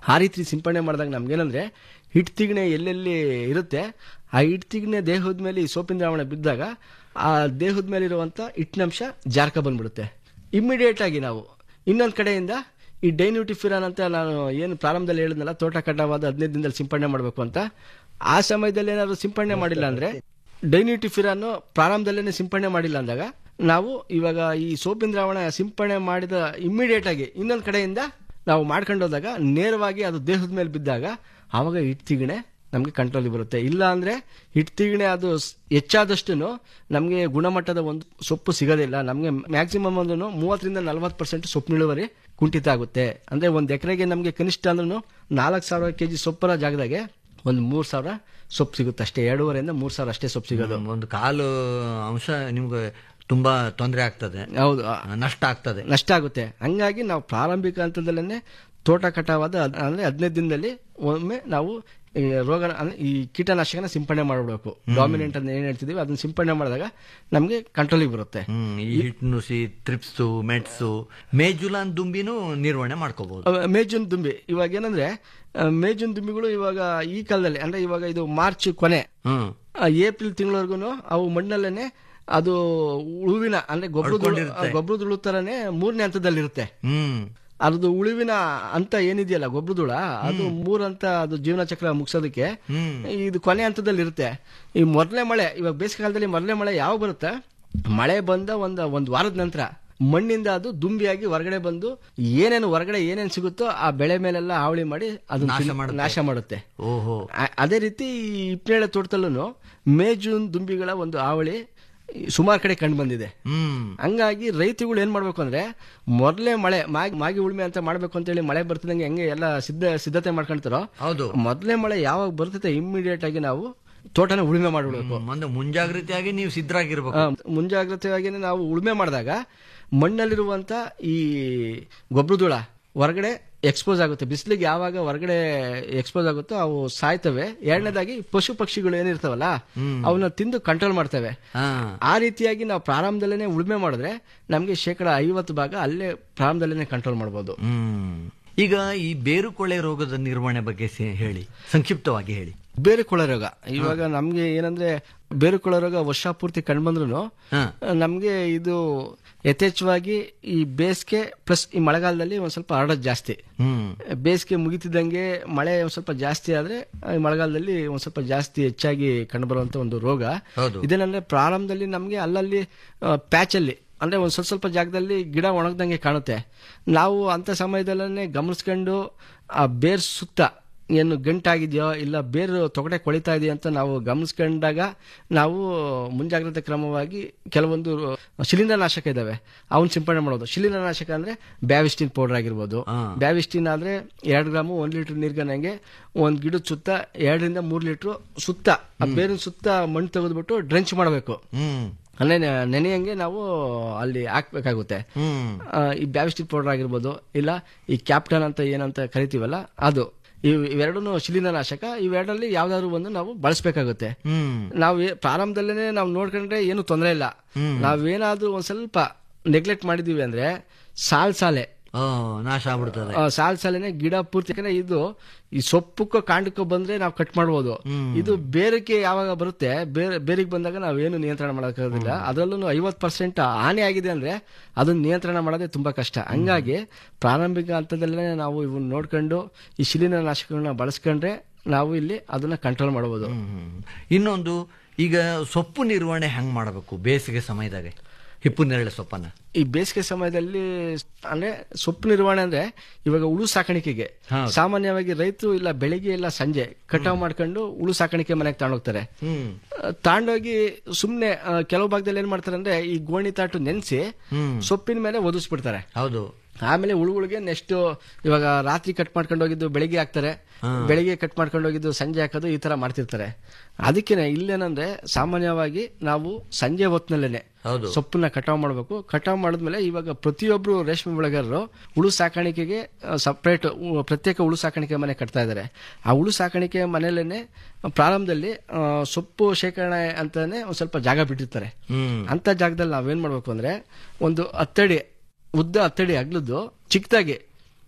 ಆ ರೀತಿ ಸಿಂಪಡಣೆ ಮಾಡಿದಾಗ ನಮ್ಗೇನಂದ್ರೆ ಹಿಟ್ಟು ತಿಗಣೆ ಎಲ್ಲೆಲ್ಲಿ ಇರುತ್ತೆ ಆ ಹಿಟ್ಟು ತಿಗಣೆ ದೇಹದ ಮೇಲೆ ಈ ಸೋಪಿನ ದ್ರಾವಣ ಬಿದ್ದಾಗ ಆ ದೇಹದ ಮೇಲೆ ಇರುವಂತ ಹಿಟ್ಟಿನಂಶ ಜಾರ್ಕ ಬಂದ್ಬಿಡುತ್ತೆ ಇಮ್ಮಿಡಿಯೇಟ್ ಆಗಿ ನಾವು ಇನ್ನೊಂದು ಕಡೆಯಿಂದ ಈ ಡೈನ್ಯೂಟಿಫಿರಾನ್ ಅಂತ ನಾನು ಏನು ಪ್ರಾರಂಭದಲ್ಲಿ ಹೇಳಿದ್ನಲ್ಲ ತೋಟ ಕಟಾವಾದ ಹದಿನೈದು ದಿನದಲ್ಲಿ ಸಿಂಪಡಣೆ ಮಾಡಬೇಕು ಅಂತ ಆ ಸಮಯದಲ್ಲಿ ಏನಾದ್ರು ಸಿಂಪಡಣೆ ಮಾಡಿಲ್ಲ ಅಂದ್ರೆ ಡೈನ್ಯೂಟಿಫಿರಾನ್ ಪ್ರಾರಂಭದಲ್ಲೇ ಸಿಂಪಡಣೆ ಮಾಡಿಲ್ಲ ಅಂದಾಗ ನಾವು ಇವಾಗ ಈ ಸೋಪಿನ ದ್ರಾವಣ ಸಿಂಪಡಣೆ ಮಾಡಿದ ಇಮ್ಮಿಡಿಯೇಟ್ ಆಗಿ ಇನ್ನೊಂದು ಕಡೆಯಿಂದ ನಾವು ಮಾಡ್ಕೊಂಡು ಹೋದಾಗ ನೇರವಾಗಿ ಅದು ದೇಹದ ಮೇಲೆ ಬಿದ್ದಾಗ ಆವಾಗ ಹಿಟ್ಟಿಗಿಣೆ ನಮಗೆ ಕಂಟ್ರೋಲ್ ಬರುತ್ತೆ ಇಲ್ಲ ಅಂದ್ರೆ ಹಿಟ್ಟಿಗಿಣೆ ಅದು ಸ್- ಹೆಚ್ಚಾದಷ್ಟು ನಮಗೆ ಗುಣಮಟ್ಟದ ಒಂದು ಸೊಪ್ಪು ಸಿಗೋದಿಲ್ಲ ನಮಗೆ ಮ್ಯಾಕ್ಸಿಮಮ್ ಒಂದು ಮೂವತ್ತರಿಂದ ನಲವತ್ತು ಪರ್ಸೆಂಟ್ ಸೊಪ್ಪು ಇಳುವರಿ ಕುಂಠಿತ ಆಗುತ್ತೆ ಅಂದ್ರೆ ಒಂದು ಎಕರೆಗೆ ನಮಗೆ ಕನಿಷ್ಠ ಅಂದ್ರೂ ನಾಲ್ಕು ಸಾವಿರ ಕೆಜಿ ಸೊಪ್ಪರ ಜಾಗದಾಗೆ ಒಂದು ಮೂರ್ ಸಾವಿರ ಸೊಪ್ಪು ಸಿಗುತ್ತೆ ಅಷ್ಟೇ ಎರಡೂವರೆಯಿಂದ ಮೂರ್ ಸಾವಿರ ಅಷ್ಟೇ ಸೊಪ್ಪು ಸಿಗೋದು ಒಂದು ಕಾಲು ಅಂಶ ನಿಮ್ಗೆ ತುಂಬಾ ತೊಂದರೆ ಆಗ್ತದೆ ಹೌದು ನಷ್ಟ ಆಗ್ತದೆ ನಷ್ಟ ಆಗುತ್ತೆ ಹಂಗಾಗಿ ನಾವು ಪ್ರಾರಂಭಿಕ ಹಂತದಲ್ಲೇ ತೋಟ ಕಟಾವಾದ ಅದ್- ಅಂದ್ರೆ ಹದಿನೈದು ದಿನದಲ್ಲಿ ಒಮ್ಮೆ ನಾವು ಈ ರೋಗ ಅಂದ್ರೆ ಈ ಕೀಟನಾಶಕನ ಸಿಂಪಡಣೆ ಮಾಡಬೇಕು ಡಾಮಿನೆಂಟ್ ಅಂತ ಏನ್ ಹೇಳ್ತಿದೀವಿ ಅದನ್ನ ಸಿಂಪಡಣೆ ಮಾಡಿದಾಗ ನಮಗೆ ಕಂಟ್ರೋಲಿಗೆ ಬರುತ್ತೆ ಹ್ಮ್ ಈ ಹಿಟ್ಟು ನುಸಿ ತ್ರಿಪ್ಸು ಮೆಟ್ಸು ಮೇಜುಲಾನ್ ದುಂಬಿನೂ ನಿರ್ವಹಣೆ ಮಾಡ್ಕೋಬಹುದು ಅವ- ಮೇಜುನ್ ದುಂಬಿ ಇವಾಗ ಏನಂದ್ರೆ ಆ, ಮೇಜುನ್ ದುಂಬಿಗಳು ಇವಾಗ ಈ ಕಾಲದಲ್ಲಿ ಅಂದ್ರೆ ಇವಾಗ ಇದು ಮಾರ್ಚ್ ಕೊನೆ ಹ್ಮ್ ಆ, ಏಪ್ರಿಲ್ ತಿಂಗಳವರೆಗೂ ಅವು ಮಣ್ಣಲ್ಲೇನೆ ಅದು ಉಳುವಿನ ಅಂದ್ರೆ ಗೊಬ್ಬರದ ಅಡ್ಕೊಂಡಿರುತ್ತೆ. ಗೊಬ್ಬರದ ಉಳು ತರನೇ ಮೂರನೇ ಹಂತದಲ್ಲಿರುತ್ತೆ ಹ್ಮ್ ಅದ್ರದ್ದು ಉಳುವಿನ ಹಂತ ಏನಿದೆಯಲ್ಲ ಗೊಬ್ಬರದುಳ ಅದು ಮೂರ್ ಹಂತ ಅದು ಜೀವನ ಚಕ್ರ ಮುಗಿಸೋದಕ್ಕೆ ಹ್ಮ್ ಇದು ಕೊನೆ ಹಂತದಲ್ಲಿ ಇರುತ್ತೆ ಈ ಮೊದಲನೇ ಮಳೆ ಇವಾಗ ಬೇಸಿಗೆ ಕಾಲದಲ್ಲಿ ಮೊದಲನೇ ಮಳೆ ಯಾವ ಬರುತ್ತೆ ಮಳೆ ಬಂದ ಒಂದ್ ಒಂದ್ ವಾರದ ನಂತರ ಮಣ್ಣಿಂದ ಅದು ದುಂಬಿಯಾಗಿ ಹೊರಗಡೆ ಬಂದು ಏನೇನು ಹೊರಗಡೆ ಏನೇನು ಸಿಗುತ್ತೋ ಆ ಬೆಳೆ ಮೇಲೆಲ್ಲ ಹಾವಳಿ ಮಾಡಿ ಅದು ನಾಶ ಮಾಡುತ್ತೆ. ನಾಶ ಮಾಡುತ್ತೆ ಓಹೋ ಆ- ಅದೇ ರೀತಿ ಈ ಇಪ್ಪನೇಳೆ ತೋಟದಲ್ಲೂ ಮೇ ಜೂನ್ ದುಂಬಿಗಳ ಒಂದು ಹಾವಳಿ ಸುಮಾರು ಕಡೆ ಕಂಡು ಬಂದಿದೆ ಹ್ಮ್ ಹಂಗಾಗಿ ರೈತರುಗಳು ಏನ್ ಮಾಡ್ಬೇಕು ಅಂದ್ರೆ ಮೊದಲೇ ಮಳೆ ಮಾಗಿ ಮಾಗಿ ಉಳುಮೆ ಅಂತ ಮಾಡ್ಬೇಕು ಅಂತೇಳಿ ಮಳೆ ಬರ್ತಿದಂಗೆ ಹೆಂಗೆ ಎಲ್ಲ ಸಿದ್ಧ ಸಿದ್ಧತೆ ಮಾಡ್ಕೊಂತಾರೋ ಹೌದು ಮೊದಲೇ ಮಳೆ ಯಾವಾಗ ಬರ್ತೈತೆ ಇಮ್ಮಿಡಿಯೇಟ್ ಆಗಿ ನಾವು ತೋಟನ ಉಳುಮೆ ಮಾಡ್ಬಿಡ್ಬೇಕು ಒಂದು ಮುಂಜಾಗ್ರತೆಯಾಗಿ ನೀವು ಸಿದ್ಧರಾಗಿರ್ಬೇಕು ಆ, ಮುಂಜಾಗ್ರತೆಯಾಗಿ ನಾವು ಉಳುಮೆ ಮಾಡಿದಾಗ ಮಣ್ಣಲ್ಲಿರುವಂತ ಈ ಗೊಬ್ಬರದುಳ ಹೊರಗಡೆ ಎಕ್ಸ್ಪೋಸ್ ಆಗುತ್ತೆ ಬಿಸಿಲಿಗೆ ಯಾವಾಗ ಹೊರಗಡೆ ಎಕ್ಸ್ಪೋಸ್ ಆಗುತ್ತೋ ಅವು ಸಾಯ್ತವೆ ಎರಡನೇದಾಗಿ ಪಶು ಪಕ್ಷಿಗಳು ಏನಿರ್ತಾವಲ್ಲ ಅವನ್ನ ತಿಂದು ಕಂಟ್ರೋಲ್ ಮಾಡ್ತವೆ ಹಾ ಆ ರೀತಿಯಾಗಿ ನಾವು ಪ್ರಾರಂಭದಲ್ಲೇ ಉಳುಮೆ ಮಾಡಿದ್ರೆ ನಮಗೆ ಶೇಕಡ ಐವತ್ತು ಭಾಗ ಅಲ್ಲೇ ಪ್ರಾರಂಭದಲ್ಲೇ ಕಂಟ್ರೋಲ್ ಮಾಡ್ಬೋದು ಹ್ಮ್ ಈಗ ಈ ಬೇರುಕೊಳೆ ರೋಗದ ನಿರ್ವಹಣೆ ಬಗ್ಗೆ ಸೆ- ಹೇಳಿ ಸಂಕ್ಷಿಪ್ತವಾಗಿ ಹೇಳಿ ಬೇರೆ ಕೊಳ ರೋಗ ಇವಾಗ ನಮ್ಗೆ ಏನಂದ್ರೆ ಬೇರೆ ಕೊಳ ರೋಗ ವರ್ಷ ಪೂರ್ತಿ ಕಂಡುಬಂದ್ರು ಹಾ. ನಮ್ಗೆ ಇದು ಯಥೇಚ್ಛವಾಗಿ ಈ ಬೇಸಿಗೆ ಪ್ಲಸ್ ಈ ಮಳೆಗಾಲದಲ್ಲಿ ಒಂದ್ ಸ್ವಲ್ಪ ಹರಡೋದು ಜಾಸ್ತಿ ಹ್ಮ್ ಬೇಸಿಗೆ ಮುಗಿತಿದ್ದಂಗೆ ಮಳೆ ಒಂದ್ ಸ್ವಲ್ಪ ಜಾಸ್ತಿ ಆದ್ರೆ ಈ ಮಳೆಗಾಲದಲ್ಲಿ ಒಂದ್ ಸ್ವಲ್ಪ ಜಾಸ್ತಿ ಹೆಚ್ಚಾಗಿ ಕಂಡುಬರುವಂತ ಒಂದು ರೋಗ ಹೌದು. ಇದೇನಂದ್ರೆ ಪ್ರಾರಂಭದಲ್ಲಿ ನಮ್ಗೆ ಅಲ್ಲಲ್ಲಿ ಪ್ಯಾಚ್ ಅಲ್ಲಿ ಅಂದ್ರೆ ಒಂದ್ ಸ್ವಲ್ಪ ಸ್ವಲ್ಪ ಜಾಗದಲ್ಲಿ ಗಿಡ ಒಣಗ್ದಂಗೆ ಕಾಣುತ್ತೆ ನಾವು ಅಂತ ಸಮಯದಲ್ಲೇ ಗಮನಿಸ್ಕೊಂಡು ಆ ಬೇರ್ ಸುತ್ತ ಏನು ಗಂಟಾಗಿದೆಯೋ ಇಲ್ಲ ಬೇರು ತೊಗಟೆ ಕೊಳಿತಾ ಇದೆಯಾ ಅಂತ ನಾವು ಗಮನಿಸ್ಕೊಂಡಾಗ ನಾವು ಮುಂಜಾಗ್ರತೆ ಕ್ರಮವಾಗಿ ಕೆಲವೊಂದು ಶಿಲೀಂಧ್ರನಾಶಕ ಇದಾವೆ ಅವನ್ನ ಸಿಂಪಡಣೆ ಮಾಡೋದು ಶಿಲೀಂಧ್ರನಾಶಕ ಅಂದ್ರೆ ಬ್ಯಾವಿಸ್ಟಿನ್ ಪೌಡರ್ ಆಗಿರ್ಬೋದು ಹಾ. ಬ್ಯಾವಿಸ್ಟಿನ್ ಆದ್ರೆ ಎರಡು ಗ್ರಾಮು ಒಂದ್ ಲೀಟರ್ ನೀರ್ಗನಂಗೆ ಒಂದ್ ಗಿಡದ ಸುತ್ತ ಎರಡರಿಂದ ಮೂರ್ ಲೀಟರ್ ಸುತ್ತ ಆ ಬೇರಿನ ಸುತ್ತ ಮಣ್ಣು ತೆಗೆದ್ಬಿಟ್ಟು ಡ್ರೆಂಚ್ ಮಾಡಬೇಕು ಹ್ಮ್ ಅಂದ್ರೆ ನೆ- ನೆನೆಯಂಗೆ ನಾವು ಅಲ್ಲಿ ಹಾಕ್ಬೇಕಾಗುತ್ತೆ ಹ್ಮ್ ಆ, ಈ ಬ್ಯಾವಿಸ್ಟಿನ್ ಪೌಡರ್ ಆಗಿರ್ಬೋದು ಇಲ್ಲ ಈ ಕ್ಯಾಪ್ಟನ್ ಅಂತ ಏನಂತ ಕರಿತೀವಲ್ಲ ಅದು ಇವ್ ಇವೆರಡೂ ಶಿಲೀಂಧ್ರನಾಶಕ ಇವೆರಡರಲ್ಲಿ ಯಾವ್ದಾದ್ರು ಒಂದು ನಾವು ಬಳಸಬೇಕಾಗುತ್ತೆ ಹ್ಮ್ ನಾವು ಏ- ಪ್ರಾರಂಭದಲ್ಲೇ ನಾವು ನೋಡ್ಕೊಂಡ್ರೆ ಏನು ತೊಂದರೆ ಇಲ್ಲ ನಾವೇನಾದ್ರೂ ಒಂದ್ ಸ್ವಲ್ಪ ನೆಗ್ಲೆಕ್ಟ್ ಮಾಡಿದೀವಿ ಅಂದ್ರೆ ಸಾಲ್ ಸಾಲೆ ಓ ನಾಶ ಆಗ್ಬಿಡ್ತದೆ ಆ, ಸಾಲ್ ಸಾಲೆನೆ ಗಿಡ ಪೂರ್ತಿ ಯಾಕಂದ್ರೆ ಇದು ಈ ಸೊಪ್ಪಕ್ಕೋ ಕಾಂಡಕ್ಕೋ ಬಂದ್ರೆ ನಾವು ಕಟ್ ಮಾಡ್ಬೋದು ಇದು ಬೇರಕ್ಕೆ ಯಾವಾಗ ಬರುತ್ತೆ ಬೇರೆ ಬೇರಿಗೆ ಬಂದಾಗ ನಾವೇನು ನಿಯಂತ್ರಣ ಮಾಡೋಕ್ಕಾಗೋದಿಲ್ಲ ಅದರಲ್ಲೂ ಐವತ್ ಪರ್ಸೆಂಟ್ ಹಾನಿ ಆಗಿದೆ ಅಂದ್ರೆ ಅದನ್ನ ನಿಯಂತ್ರಣ ಮಾಡೋದೇ ತುಂಬಾ ಕಷ್ಟ ಹಂಗಾಗಿ ಪ್ರಾರಂಭಿಕ ಹಂತದಲ್ಲೇ ನಾವು ಇವನ್ನ ನೋಡ್ಕೊಂಡು ಈ ಶಿಲೀನ ನಾಶಕಗಳನ್ನ ಬಳಸ್ಕೊಂಡ್ರೆ ನಾವು ಇಲ್ಲಿ ಅದನ್ನ ಕಂಟ್ರೋಲ್ ಮಾಡಬಹುದು ಹ್ಮ್. ಇನ್ನೊಂದು ಈಗ ಸೊಪ್ಪು ನಿರ್ವಹಣೆ ಹೆಂಗ್ ಮಾಡಬೇಕು ಬೇಸಿಗೆ ಸಮಯದಾಗ ಹಿಪ್ಪು ನೇರಳೆ ಸೊಪ್ಪನ್ನ ಈ ಬೇಸಿಗೆ ಸಮಯದಲ್ಲಿ ಅಂದ್ರೆ ಸೊಪ್ಪು ನಿರ್ವಹಣೆ ಅಂದ್ರೆ ಇವಾಗ ಉಳು ಸಾಕಾಣಿಕೆಗೆ ಹೌದು. ಸಾಮಾನ್ಯವಾಗಿ ರೈತರು ಇಲ್ಲ ಬೆಳಿಗ್ಗೆ ಇಲ್ಲ ಸಂಜೆ ಕಟಾವ್ ಮಾಡ್ಕೊಂಡು ಉಳು ಸಾಕಾಣಿಕೆ ಮನೆಗೆ ತಗೊಂಡೋಗ್ತಾರೆ ಹ್ಮ್ ತಾಂಡೋಗಿ ಸುಮ್ನೆ ಆ, ಕೆಲವು ಭಾಗದಲ್ಲಿ ಏನ್ ಮಾಡ್ತಾರೆ ಅಂದ್ರೆ ಈ ಗೋಣಿ ತಾಟು ನೆನೆಸಿ ಹ್ಮ್ ಸೊಪ್ಪಿನ ಮೇಲೆ ಒದಿಸ್ಬಿಡ್ತಾರೆ ಹೌದು ಆಮೇಲೆ ಉಳುಗಳಿಗೆ ನೆಕ್ಸ್ಟ್ ಇವಾಗ ರಾತ್ರಿ ಕಟ್ ಮಾಡ್ಕೊಂಡು ಹೋಗಿದ್ದು ಬೆಳಿಗ್ಗೆ ಹಾಕ್ತಾರೆ ಬೆಳಿಗ್ಗೆ ಕಟ್ ಮಾಡ್ಕೊಂಡು ಹೋಗಿದ್ದು ಸಂಜೆ ಹಾಕೋದು ಈ ತರ ಮಾಡ್ತಿರ್ತಾರೆ ಅದಕ್ಕೇನೆ ಇಲ್ಲೇನಂದ್ರೆ ಸಾಮಾನ್ಯವಾಗಿ ನಾವು ಸಂಜೆ ಹೊತ್ತಿನಲ್ಲೇನೆ ಹೌದು. ಸೊಪ್ಪನ್ನ ಕಟಾವ್ ಮಾಡಬೇಕು ಕಟಾವ್ ಮಾಡಿದ್ಮೇಲೆ ಇವಾಗ ಪ್ರತಿಯೊಬ್ರು ರೇಷ್ಮೆ ಬೆಳೆಗಾರರು ಉಳು ಸಾಕಾಣಿಕೆಗೆ ಸಪ್ರೇಟ್ ಪ್ರತ್ಯೇಕ ಉಳು ಸಾಕಾಣಿಕೆ ಮನೆ ಕಟ್ತಾ ಇದ್ದಾರೆ ಆ ಉಳು ಸಾಕಾಣಿಕೆ ಮನೆಯಲ್ಲೇನೆ ಪ್ರಾರಂಭದಲ್ಲಿ ಆ, ಸೊಪ್ಪು ಶೇಖರಣೆ ಅಂತಾನೆ ಒಂದ್ ಸ್ವಲ್ಪ ಜಾಗ ಬಿಟ್ಟಿರ್ತಾರೆ ಹ್ಮ್ ಅಂತ ಜಾಗದಲ್ಲಿ ನಾವೇನ್ ಮಾಡ್ಬೇಕು ಅಂದ್ರೆ ಒಂದು ಹತ್ತಡಿ ಉದ್ದ ಹತ್ತಡಿ ಅಗ್ಲದ್ದು ಚಿಕ್ಕದಾಗಿ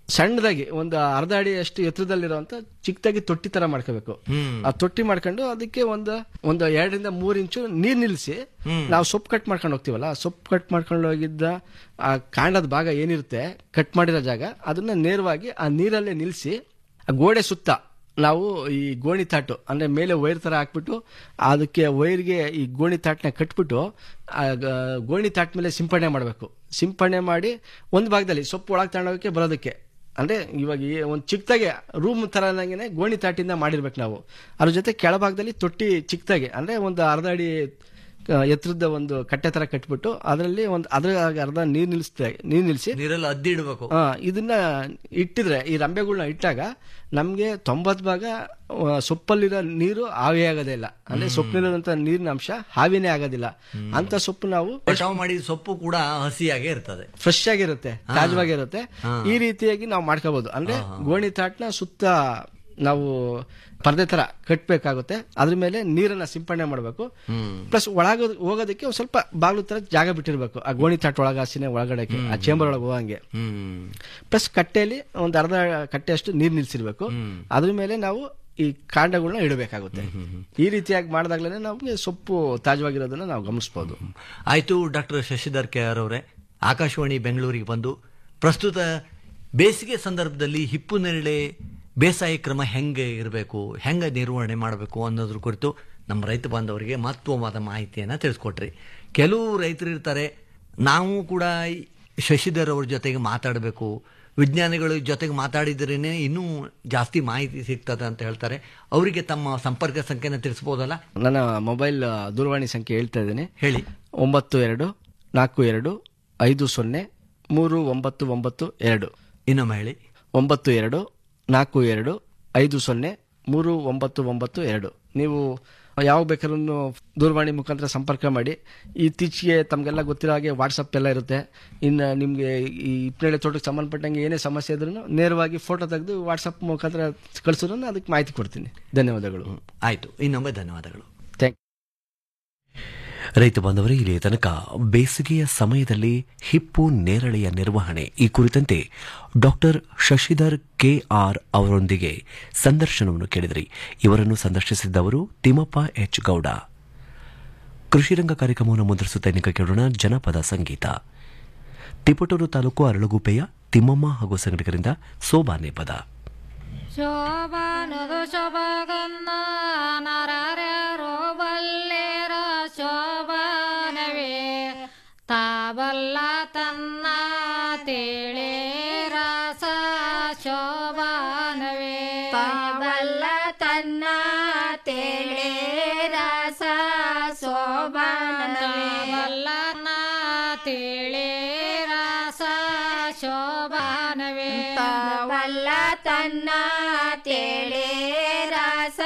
ಸಣ್ಣದಾಗಿ ಒಂದು ಅರ್ಧ ಅಡಿ ಅಷ್ಟು ಎತ್ತರದಲ್ಲಿರುವಂತ ಚಿಕ್ಕದಾಗಿ ತೊಟ್ಟಿ ತರ ಮಾಡ್ಕೋಬೇಕು ಆ ತೊಟ್ಟಿ ಮಾಡ್ಕೊಂಡು ಅದಕ್ಕೆ ಒಂದು ಒಂದು ಎರಡರಿಂದ ಮೂರ್ ಇಂಚು ನೀರ್ ನಿಲ್ಲಿಸಿ ನಾವು ಸೊಪ್ಪು ಕಟ್ ಮಾಡ್ಕೊಂಡು ಹೋಗ್ತೀವಲ್ಲ ಸೊಪ್ಪು ಕಟ್ ಮಾಡ್ಕೊಂಡು ಹೋಗಿದ್ದ ಆ ಕಾಂಡದ ಭಾಗ ಏನಿರುತ್ತೆ ಕಟ್ ಮಾಡಿರೋ ಜಾಗ ಅದನ್ನ ನೇರವಾಗಿ ಆ ನೀರಲ್ಲೇ ನಿಲ್ಲಿಸಿ ಆ ಗೋಡೆ ಸುತ್ತ ನಾವು ಈ ಗೋಣಿ ತಾಟು ಅಂದ್ರೆ ಮೇಲೆ ವೈರ್ ತರ ಹಾಕ್ಬಿಟ್ಟು ಅದಕ್ಕೆ ವೈರ್ಗೆ ಈ ಗೋಣಿ ತಾಟ್ನ ಕಟ್ಬಿಟ್ಟು ಆ ಗ- ಗೋಣಿ ತಾಟ್ ಮೇಲೆ ಸಿಂಪಡಣೆ ಮಾಡಬೇಕು ಸಿಂಪಡಣೆ ಮಾಡಿ ಒಂದು ಭಾಗದಲ್ಲಿ ಸೊಪ್ಪು ಒಳಗೆ ತಗೊಂಡೋಗಕ್ಕೆ ಬರೋದಕ್ಕೆ ಅಂದ್ರೆ ಇವಾಗ ಈ ಒಂದು ಚಿಕ್ಕದಾಗೆ ರೂಮ್ ತರನಾಗೇನೆ ಗೋಣಿ ತಾಟಿಂದ ಮಾಡಿರ್ಬೇಕು ನಾವು ಅದ್ರ ಜೊತೆ ಕೆಳಭಾಗದಲ್ಲಿ ತೊಟ್ಟಿ ಚಿಕ್ಕದಾಗೆ ಅಂದ್ರೆ ಒಂದು ಅರ್ಧ ಅಡಿ ಆ, ಎತ್ತರದ ಒಂದು ಕಟ್ಟೆ ತರ ಕಟ್ಬಿಟ್ಟು ಅದರಲ್ಲಿ ಒಂದು ಅದ್ರ ಅರ್ಧ ನೀರ್ ನಿಲ್ಲಿಸ್ತಾ ನೀರ್ ನಿಲ್ಲಿಸಿ ನೀರಲ್ಲಿ ಅದ್ದಿಡ್ಬೇಕು ಆ, ಇದನ್ನ ಇಟ್ಟಿದ್ರೆ ಈ ರಂಬೆಗಳನ್ನ ಇಟ್ಟಾಗ ನಮ್ಗೆ ತೊಂಬತ್ ಭಾಗ ಆ, ಸೊಪ್ಪಲ್ಲಿರೋ ನೀರು ಹಾವಿ ಆಗೋದೇ ಇಲ್ಲ ಅಂದ್ರೆ ಸೊಪ್ಪಿನಲ್ಲಿರುವಂತ ನೀರಿನ ಅಂಶ ಹಾವಿನೇ ಆಗೋದಿಲ್ಲ ಅಂತ ಸೊಪ್ಪು ನಾವು ಕಟಾವು ಮಾಡಿದ ಸೊಪ್ಪು ಕೂಡ ಹಸಿಯಾಗೇ ಇರ್ತದೆ ಫ್ರೆಶ್ ಆಗಿರುತ್ತೆ ತಾಜವಾಗಿರುತ್ತೆ ಈ ರೀತಿಯಾಗಿ ನಾವು ಮಾಡ್ಕೋಬಹುದು ಅಂದ್ರೆ ಗೋಣಿ ತಾಟ್ನ ಸುತ್ತ ನಾವು ಪರದೆ ತರ ಕಟ್ಬೇಕಾಗುತ್ತೆ ಅದ್ರ ಮೇಲೆ ನೀರನ್ನ ಸಿಂಪಡಣೆ ಮಾಡಬೇಕು ಪ್ಲಸ್ ಒಳಗ ಹೋಗೋದಕ್ಕೆ ಒಂದ್ ಸ್ವಲ್ಪ ಬಾಗ್ಲು ತರ ಜಾಗ ಬಿಟ್ಟಿರ್ಬೇಕು ಆ ಗೋಣಿ ತಾಟ್ ಒಳಗ ಹಸಿನೇ ಒಳಗಡೆಗೆ ಆ ಚೇಂಬರ್ ಒಳಗೆ ಹೋಗಂಗೆ ಪ್ಲಸ್ ಕಟ್ಟೆಯಲ್ಲಿ ಒಂದ್ ಅರ್ಧ ಕಟ್ಟೆ ಅಷ್ಟು ನೀರ್ ನಿಲ್ಸಿರ್ಬೇಕು ಅದ್ರ ಮೇಲೆ ನಾವು ಈ ಕಾಂಡಗಳನ್ನ ಇಡಬೇಕಾಗುತ್ತೆ ಈ ರೀತಿಯಾಗಿ ಮಾಡಿದಾಗ್ಲೇ ನಮಗೆ ಸೊಪ್ಪು ತಾಜವಾಗಿರೋದನ್ನ ನಾವು ಗಮನಿಸಬಹುದು ಆಯ್ತು ಡಾಕ್ಟರ್ ಶಶಿಧರ್ ಕೆ ಆರ್ ಅವರೇ ಆಕಾಶವಾಣಿ ಬೆಂಗಳೂರಿಗೆ ಬಂದು ಪ್ರಸ್ತುತ ಬೇಸಿಗೆ ಸಂದರ್ಭದಲ್ಲಿ ಹಿಪ್ಪು ನೇರಳೆ ಬೇಸಾಯ ಕ್ರಮ ಹೆಂಗೆ ಇರಬೇಕು ಹೆಂಗೆ ನಿರ್ವಹಣೆ ಮಾಡಬೇಕು ಅನ್ನೋದ್ರ ಕುರಿತು ನಮ್ಮ ರೈತ ಬಾಂಧವರಿಗೆ ಮಹತ್ವವಾದ ಮಾಹಿತಿಯನ್ನು ತಿಳಿಸ್ಕೊಟ್ರಿ ಕೆಲವು ರೈತರು ಇರ್ತಾರೆ ನಾವು ಕೂಡ ಈ ಶಶಿಧರ್ ಅವ್ರ ಜೊತೆಗೆ ಮಾತಾಡಬೇಕು ವಿಜ್ಞಾನಿಗಳ ಜೊತೆಗೆ ಮಾತಾಡಿದ್ರೇನೆ ಇನ್ನೂ ಜಾಸ್ತಿ ಮಾಹಿತಿ ಸಿಗ್ತದೆ ಅಂತ ಹೇಳ್ತಾರೆ ಅವರಿಗೆ ತಮ್ಮ ಸಂಪರ್ಕ ಸಂಖ್ಯೆನ ತಿಳಿಸ್ಬೋದಲ್ಲ ನನ್ನ ಮೊಬೈಲ್ ಆ, ದೂರವಾಣಿ ಸಂಖ್ಯೆ ಹೇಳ್ತಾ ಇದ್ದೀನಿ ಹೇಳಿ ಒಂಬತ್ತು ಎರಡು ನಾಲ್ಕು ಎರಡು ಐದು ಸೊನ್ನೆ ಮೂರು ಒಂಬತ್ತು ಒಂಬತ್ತು ಎರಡು ಇನ್ನೊಮ್ಮೆ ಹೇಳಿ ಒಂಬತ್ತು ಎರಡು ನಾಲ್ಕು ಎರಡು ಐದು ಸೊನ್ನೆ ಮೂರು ಒಂಬತ್ತು ಒಂಬತ್ತು ಎರಡು ನೀವು ಯಾವ ಬೇಕಾದ್ರೂ ದೂರವಾಣಿ ಮುಖಾಂತರ ಸಂಪರ್ಕ ಮಾಡಿ ಇತ್ತೀಚೆಗೆ ತಮಗೆಲ್ಲ ಗೊತ್ತಿರೋ ಹಾಗೆ ವಾಟ್ಸಪ್ ಎಲ್ಲ ಇರುತ್ತೆ ಇನ್ನು ನಿಮಗೆ ಈ ಇಪ್ಪನೇಳೆ ತೋಟಕ್ಕೆ ಸಂಬಂಧಪಟ್ಟಂಗೆ ಏನೇ ಸಮಸ್ಯೆ ಇದ್ರೂ ನೇರವಾಗಿ ಫೋಟೋ ತೆಗೆದು ವಾಟ್ಸಪ್ ಮುಖಾಂತರ ಕಳಿಸಿದ್ರು ಅದಕ್ಕೆ ಮಾಹಿತಿ ಕೊಡ್ತೀನಿ ಧನ್ಯವಾದಗಳು ಆಯ್ತು ಇನ್ನೊಮ್ಮೆ ಧನ್ಯವಾದಗಳು ಥ್ಯಾಂಕ್ ರೈತ ಬಾಂಧವರೇ ಇಲ್ಲಿಯ ತನಕ ಬೇಸಿಗೆಯ ಸಮಯದಲ್ಲಿ ಹಿಪ್ಪು ನೇರಳೆಯ ನಿರ್ವಹಣೆ ಈ ಕುರಿತಂತೆ ಡಾಕ್ಟರ್ ಶಶಿಧರ್ ಕೆ ಆರ್ ಅವರೊಂದಿಗೆ ಸಂದರ್ಶನವನ್ನು ಕೇಳಿದ್ರಿ ಇವರನ್ನು ಸಂದರ್ಶಿಸಿದ್ದವರು ತಿಮ್ಮಪ್ಪ ಎಚ್ ಗೌಡ ಕೃಷಿರಂಗ ಕಾರ್ಯಕ್ರಮವನ್ನು ಮುಂದುವರಿಸುತ್ತಾ ಇನ್ನೀಗ ಕೇಳೋಣ ಜನಪದ ಸಂಗೀತ ತಿಪಟೂರು ತಾಲೂಕು ಅರಳುಗುಪ್ಪೆಯ ತಿಮ್ಮಮ್ಮ ಹಾಗೂ ಸಂಘಟಕರಿಂದ ಸೋಬಾನೆ ಪದ ಶೋಭಾನದು ಶೋಭಗನ್ನ ನರರ್ಯಾರೋ ಬಲ್ಲೇರ ಶೋಭಾನವೇ ತಾಬಲ್ಲ ತನ್ನ ತೇಳೆ ರಸ ಶೋಭಾನವೇ ತಾಬಲ್ಲ ತನ್ನ ತೇಳೆ ರಸ ಶೋಭಾನವೇ ತಾಬಲ್ಲ ತೇಳೆ ರಸ ಶೋಭಾನವೇ ತಾವಲ್ಲ ತನ್ನ ತೇಳೆ ರಸ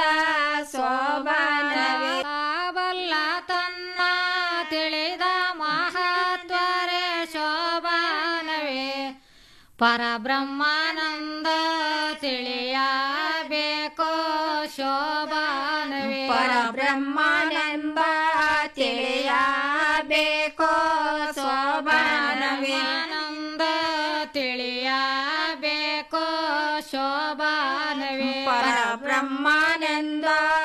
ಶೋಭಾನವೇ ತಾವಲ್ಲ ತನ್ನ ತಿಳಿದ ಮಹತ್ವರೇ ಶೋಭಾನವೇ ಪರಬ್ರಹ್ಮಾನಂದ ತಿಳಿಯಬೇಕೋ ಶೋಭಾನವೇ ಪರಬ್ರಹ್ಮಾನಂದ ತಿಳಿಯಬೇಕೋ ಶೋಭಾನವೇ ಆನಂದ ತಿಳಿಯಬೇಕೋ ಶೋಭಾನವೇ ಪರಬ್ರಹ್ಮಾನಂದ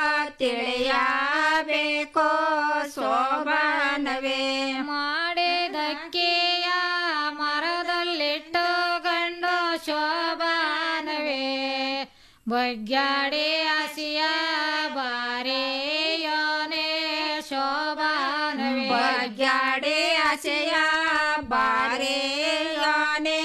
ತಿಳಿಯಬೇಕೋ ಶೋಭಾನವೇ ಮಾಡಿದಕ್ಕೆಯ ಮರದಲ್ಲಿಟ್ಟು ಗಂಡು ಶೋಭಾನವೇ ಬಗ್ಗಾಡಿ ಹಸಿಯ ಬಾರಿ ಯೋನೆ ಶೋಭಾನವೇ ಬಗ್ಗಾಡಿ ಹಸಿಯ ಬಾರಿ ಯೋನೆ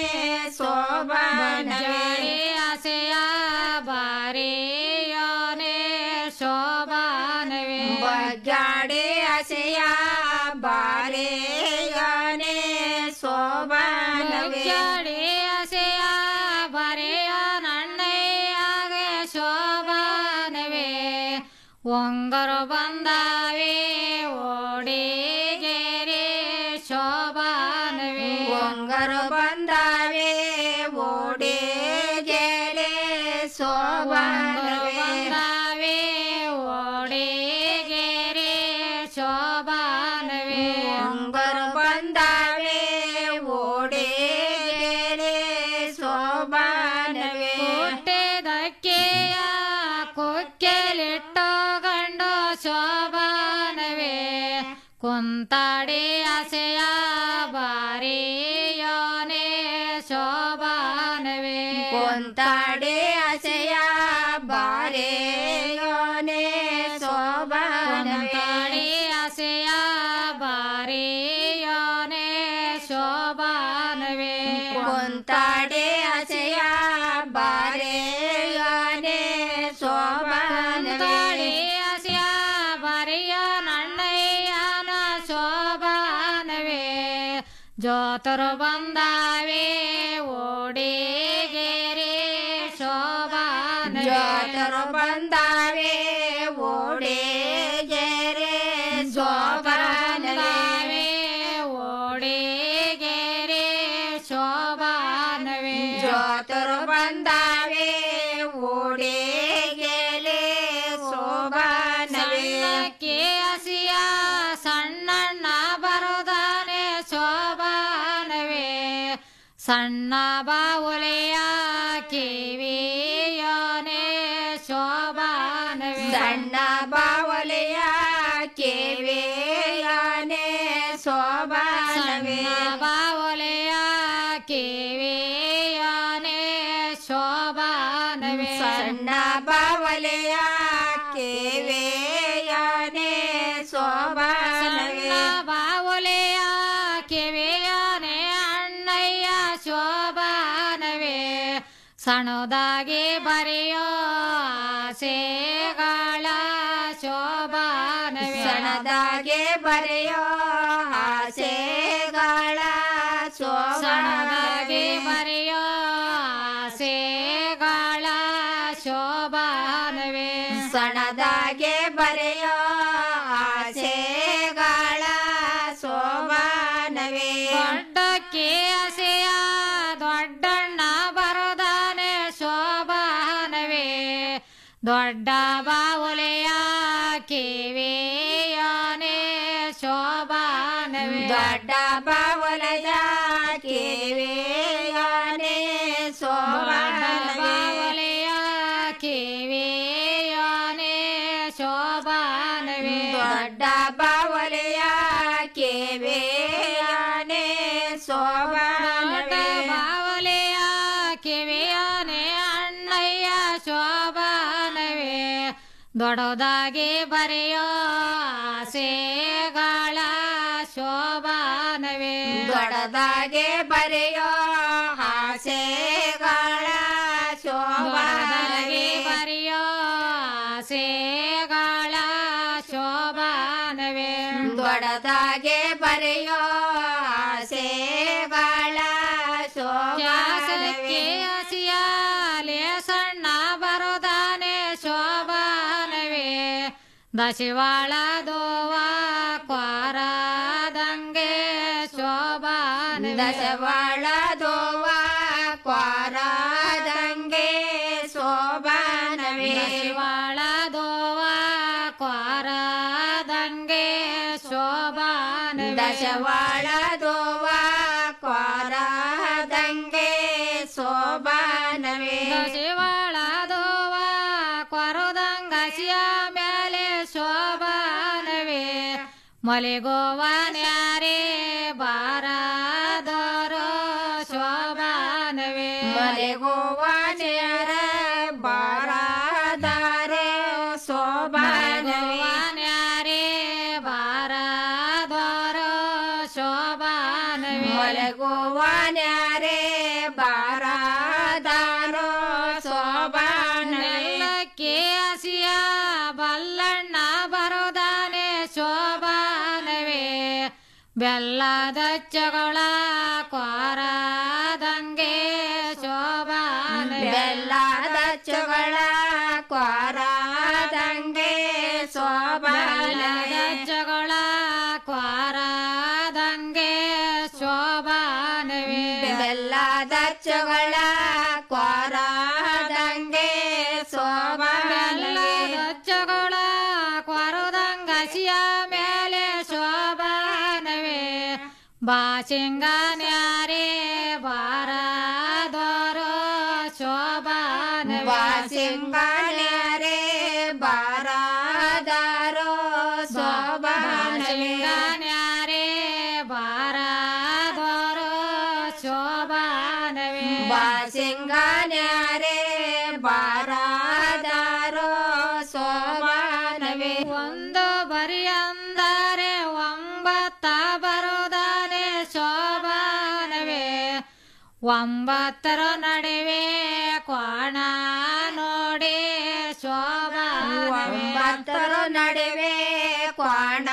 ಶೋಭಾನವೇ ಹಸಿಯ ಬಾರಿ ಯೋನೆ ಶೋಭಾನವೇ ಬಗ್ಗಾಡಿ ಹಸಿಯ ಬಾರಿ ಯೋನೆ ಶೋಭಾನವೇ ಹಸಿಯ ಬರೆಯ ನನ್ನಯ್ಯಾಗೆ ಶೋಭಾನವೇ ಒಂಗರು ಬಂದಾವೆ ಓಡಿಗೆರೆ ಶೋಭಾನವೇ ಒಂಗರು ಬಂದಾವೆ ಓಡಿಗೆರೆ ಶೋಭಾನವೇ ಬಂದಾವೆ ಓಡಿಗೆರೆ ಶೋಭಾನವೇ ಒಂಗರು ಬಂದಾವೆ ಓಡಿಗೆರೆ ಶೋಭಾ ಕುಂತಾಡಿ ಆಸೆಯ ಬಾರಿಯೋನೆ ಶೋಭಾನವೇ ಕುಂತಾಡಿ ಆಸೆಯ ಬಾರೆಯೋನೆ ಕುಂತಾಡಿ ಶೋಭಾನವೇ ಆಸೆಯ ಬಾರಿಯೋನೆ ಶೋಭಾನವೇ ಕುಂತಾಡಿ ಆಸೆಯ ಬಾರೆಯೋನೆ ಶೋಭಾನವೇ ಕುಂತಾಡಿ ಆಸೆಯ ಬಾರಿಯ ನನ್ನಯ್ಯನ ಶೋಭಾನವೇ ಜೋತರು ಬಂದಾವೆ ಓಡಿಗೆರೆ ಶೋಭಾನವೇ ಜೋತರು ಬಂದಾವೆ ಓಡೆಗೆರೆ ಶೋಭಾನವೇ ಓಡಿಗೆರೆ ಶೋಭಾನವೇ ಜೋತರು ಬಂದಾವೆ ಓಡೆಗೆಲೆ ಶೋಭಾನವೇ ಸಣ್ಣಕ್ಕೆ ಹಸಿಯ ಸಣ್ಣಣ್ಣ ಬರುದಾನೆ ಶೋಭಾನವೇ ಸಣ್ಣ ಬಾವುಲೆಯ ಕಿವಿಯೋನೆ ಶೋಭಾನವೇ ಸಣ್ಣ ಬಾವಲೆಯ ಕೇವೆಯಾನೆ ಶೋಭಾನವೇ ಸಣ್ಣ ಬಾವುಲೆಯ ಕಿವಿಯೋನೆ ಶೋಭಾನವೇ ಸಣ್ಣ ಬಾವಲೆಯ ಕೇವೆಯಾನೆ ಶೋಭಾನವೇ ಸಣ್ಣ ಬಾವುಲೆಯ ಕಿವಿಯಾನೆ ಅಣ್ಣಯ್ಯ ಶೋಭಾನವೇ ಸಣ್ಣದಾಗಿ ಬರೆಯೋ ಆಸೆಗಳ ಶೋಭಾನವೇ ಸಣದಾಗೆ ಬರೆಯೋ ಆಸೆಗಳ ಸಣ್ಣದಾಗಿ ಶೋಭಾನವೇ ಬರೆಯೋ ಆಸೆಗಳ ಶೋಭಾನವೇ ಸಣದಾಗೆ ಬರೆಯೋ ಆಸೆಗಳ ಶೋಭಾನವೇ ದೊಡ್ಡಕ್ಕೆ ಹಸೆಯ ದೊಡ್ಡಣ್ಣ ಬರುದಾನೆ ಶೋಭಾನವೇ ದೊಡ್ಡ ಬಾವುಲೆಯ ಕಿವಿಯಾನೆ ಶೋಭಾನವೇ ದೊಡ್ಡ ಬಾವಲದ ಕೇವೆಯಾನೆ ಶೋಭಾನವೇ ಬಾವುಲೆಯ ಕಿವಿಯಾನೆ ಶೋಭಾನವೇ ದೊಡ್ಡ ಬಾವಲೆಯ ಕೇವೆಯಾನೆ ಶೋಭಾನವೇ ಬಾವಲೆಯ ಕಿವಿಯಾನೆ ಅಣ್ಣಯ್ಯ ಶೋಭಾನವೇ ದೊಡ್ಡದಾಗಿ ಬರೆಯೋ ಆಸೆಗಳ ಶೋಭಾನವೇ ದೊಡ್ಡದಾಗೆ ಬರೆಯೋ ಆಸೆಗಳ ದೊಡ್ಡದಾಗಿ ಶೋಭಾನವೇ ಬರೆಯೋ ಆಸೆಗಳ ಶೋಭಾನವೇ ದೊಡ್ಡದಾಗೆ ಬರೆಯೋ ಆಸೆಗಳ ಶೋಭಾನವೇ ಕ್ಯಾಸಕ್ಕೆ ಹಸಿಯಾಲೆ ಸಣ್ಣ ಬರುದಾನೆ ಶೋಭಾನವೇ ದಶಿವಾಳ ದೋವ ಕ್ವಾರದಂಗೆ ಶೋಭಾನವೇ ದಶವಾಳ ದೋವ ಕ್ವಾರದಂಗೆ ಶೋಭಾನವೇ ದಶಿವಾಳ ದೋವ ಕ್ವಾರದಂಗೆ ಶೋಭಾನವೇ ದಶವಾಳ ದೋವ ಕ್ವಾರದಂಗೆ ಶೋಭಾನವೇ ದಶಿವಾಳ ದೋವ ಕ್ವರುದಂಗಸಿಯ ಮೇಲೆ ಶೋಭಾನವೇ ಮಲೆಗೋವನ್ಯಾರೇ ಬಾರದರೋ ಶೋಭಾನವೇ ಮಲೆಗೋವಾನೆಯರ ಬಾರಾದಾರೆ ಶೋಭಾನವೇ ಮಲೆಗೋವನ್ಯಾರೇ ಬಾರದರೋ ಶೋಭಾನವೇ ಮಲೆಗೋವಾನ್ಯಾರೆ ಬಾರಾದಾರೋ ಶೋಭಾನವೇ ನೆಲ್ಲಕ್ಕೆ ಹಸಿಯ ಬಲ್ಲಣ್ಣ ಬರುದಾನೆ ಶೋಭಾನವೇ ಬೆಲ್ಲದ ಚಗಳ ಕ್ವಾರದಂಗೆ ಶೋಭಾನವೇ ಬೆಲ್ಲದ ಚಗಳ ಕ್ವಾರದಂಗೆ ಬೆಲ್ಲದ ಶೋಭಾನವೇ ಚಗಳ ಕ್ವಾರದಂಗೆ ಶೋಭಾನವೇ ಬೆಲ್ಲದ ಚಗಳ ಕ್ವಾರದಂಗೆ ಶೋಭಾನವೇ ಬೆಲ್ಲದಚ್ಚಗಳ ಕ್ವರುದಂಗಸಿಯ ಮೇಲೆ ಶೋಭಾನವೇ ಬಾಸಿಂಗನ್ಯಾರೇ ಬಾರದೋರೋ ಶೋಭಾನವೇ ಬಾಸಿಂಗನ್ಯಾರೇ ಬಾರದಾರೋ ಶೋಭಾನವೇ ಒಂಬತ್ತರ ನಡುವೆ ಕೋಣ ನೋಡಿ ಶೋಭಾ ಒಂಬತ್ತರ ನಡುವೆ ಕ್ವಾಣ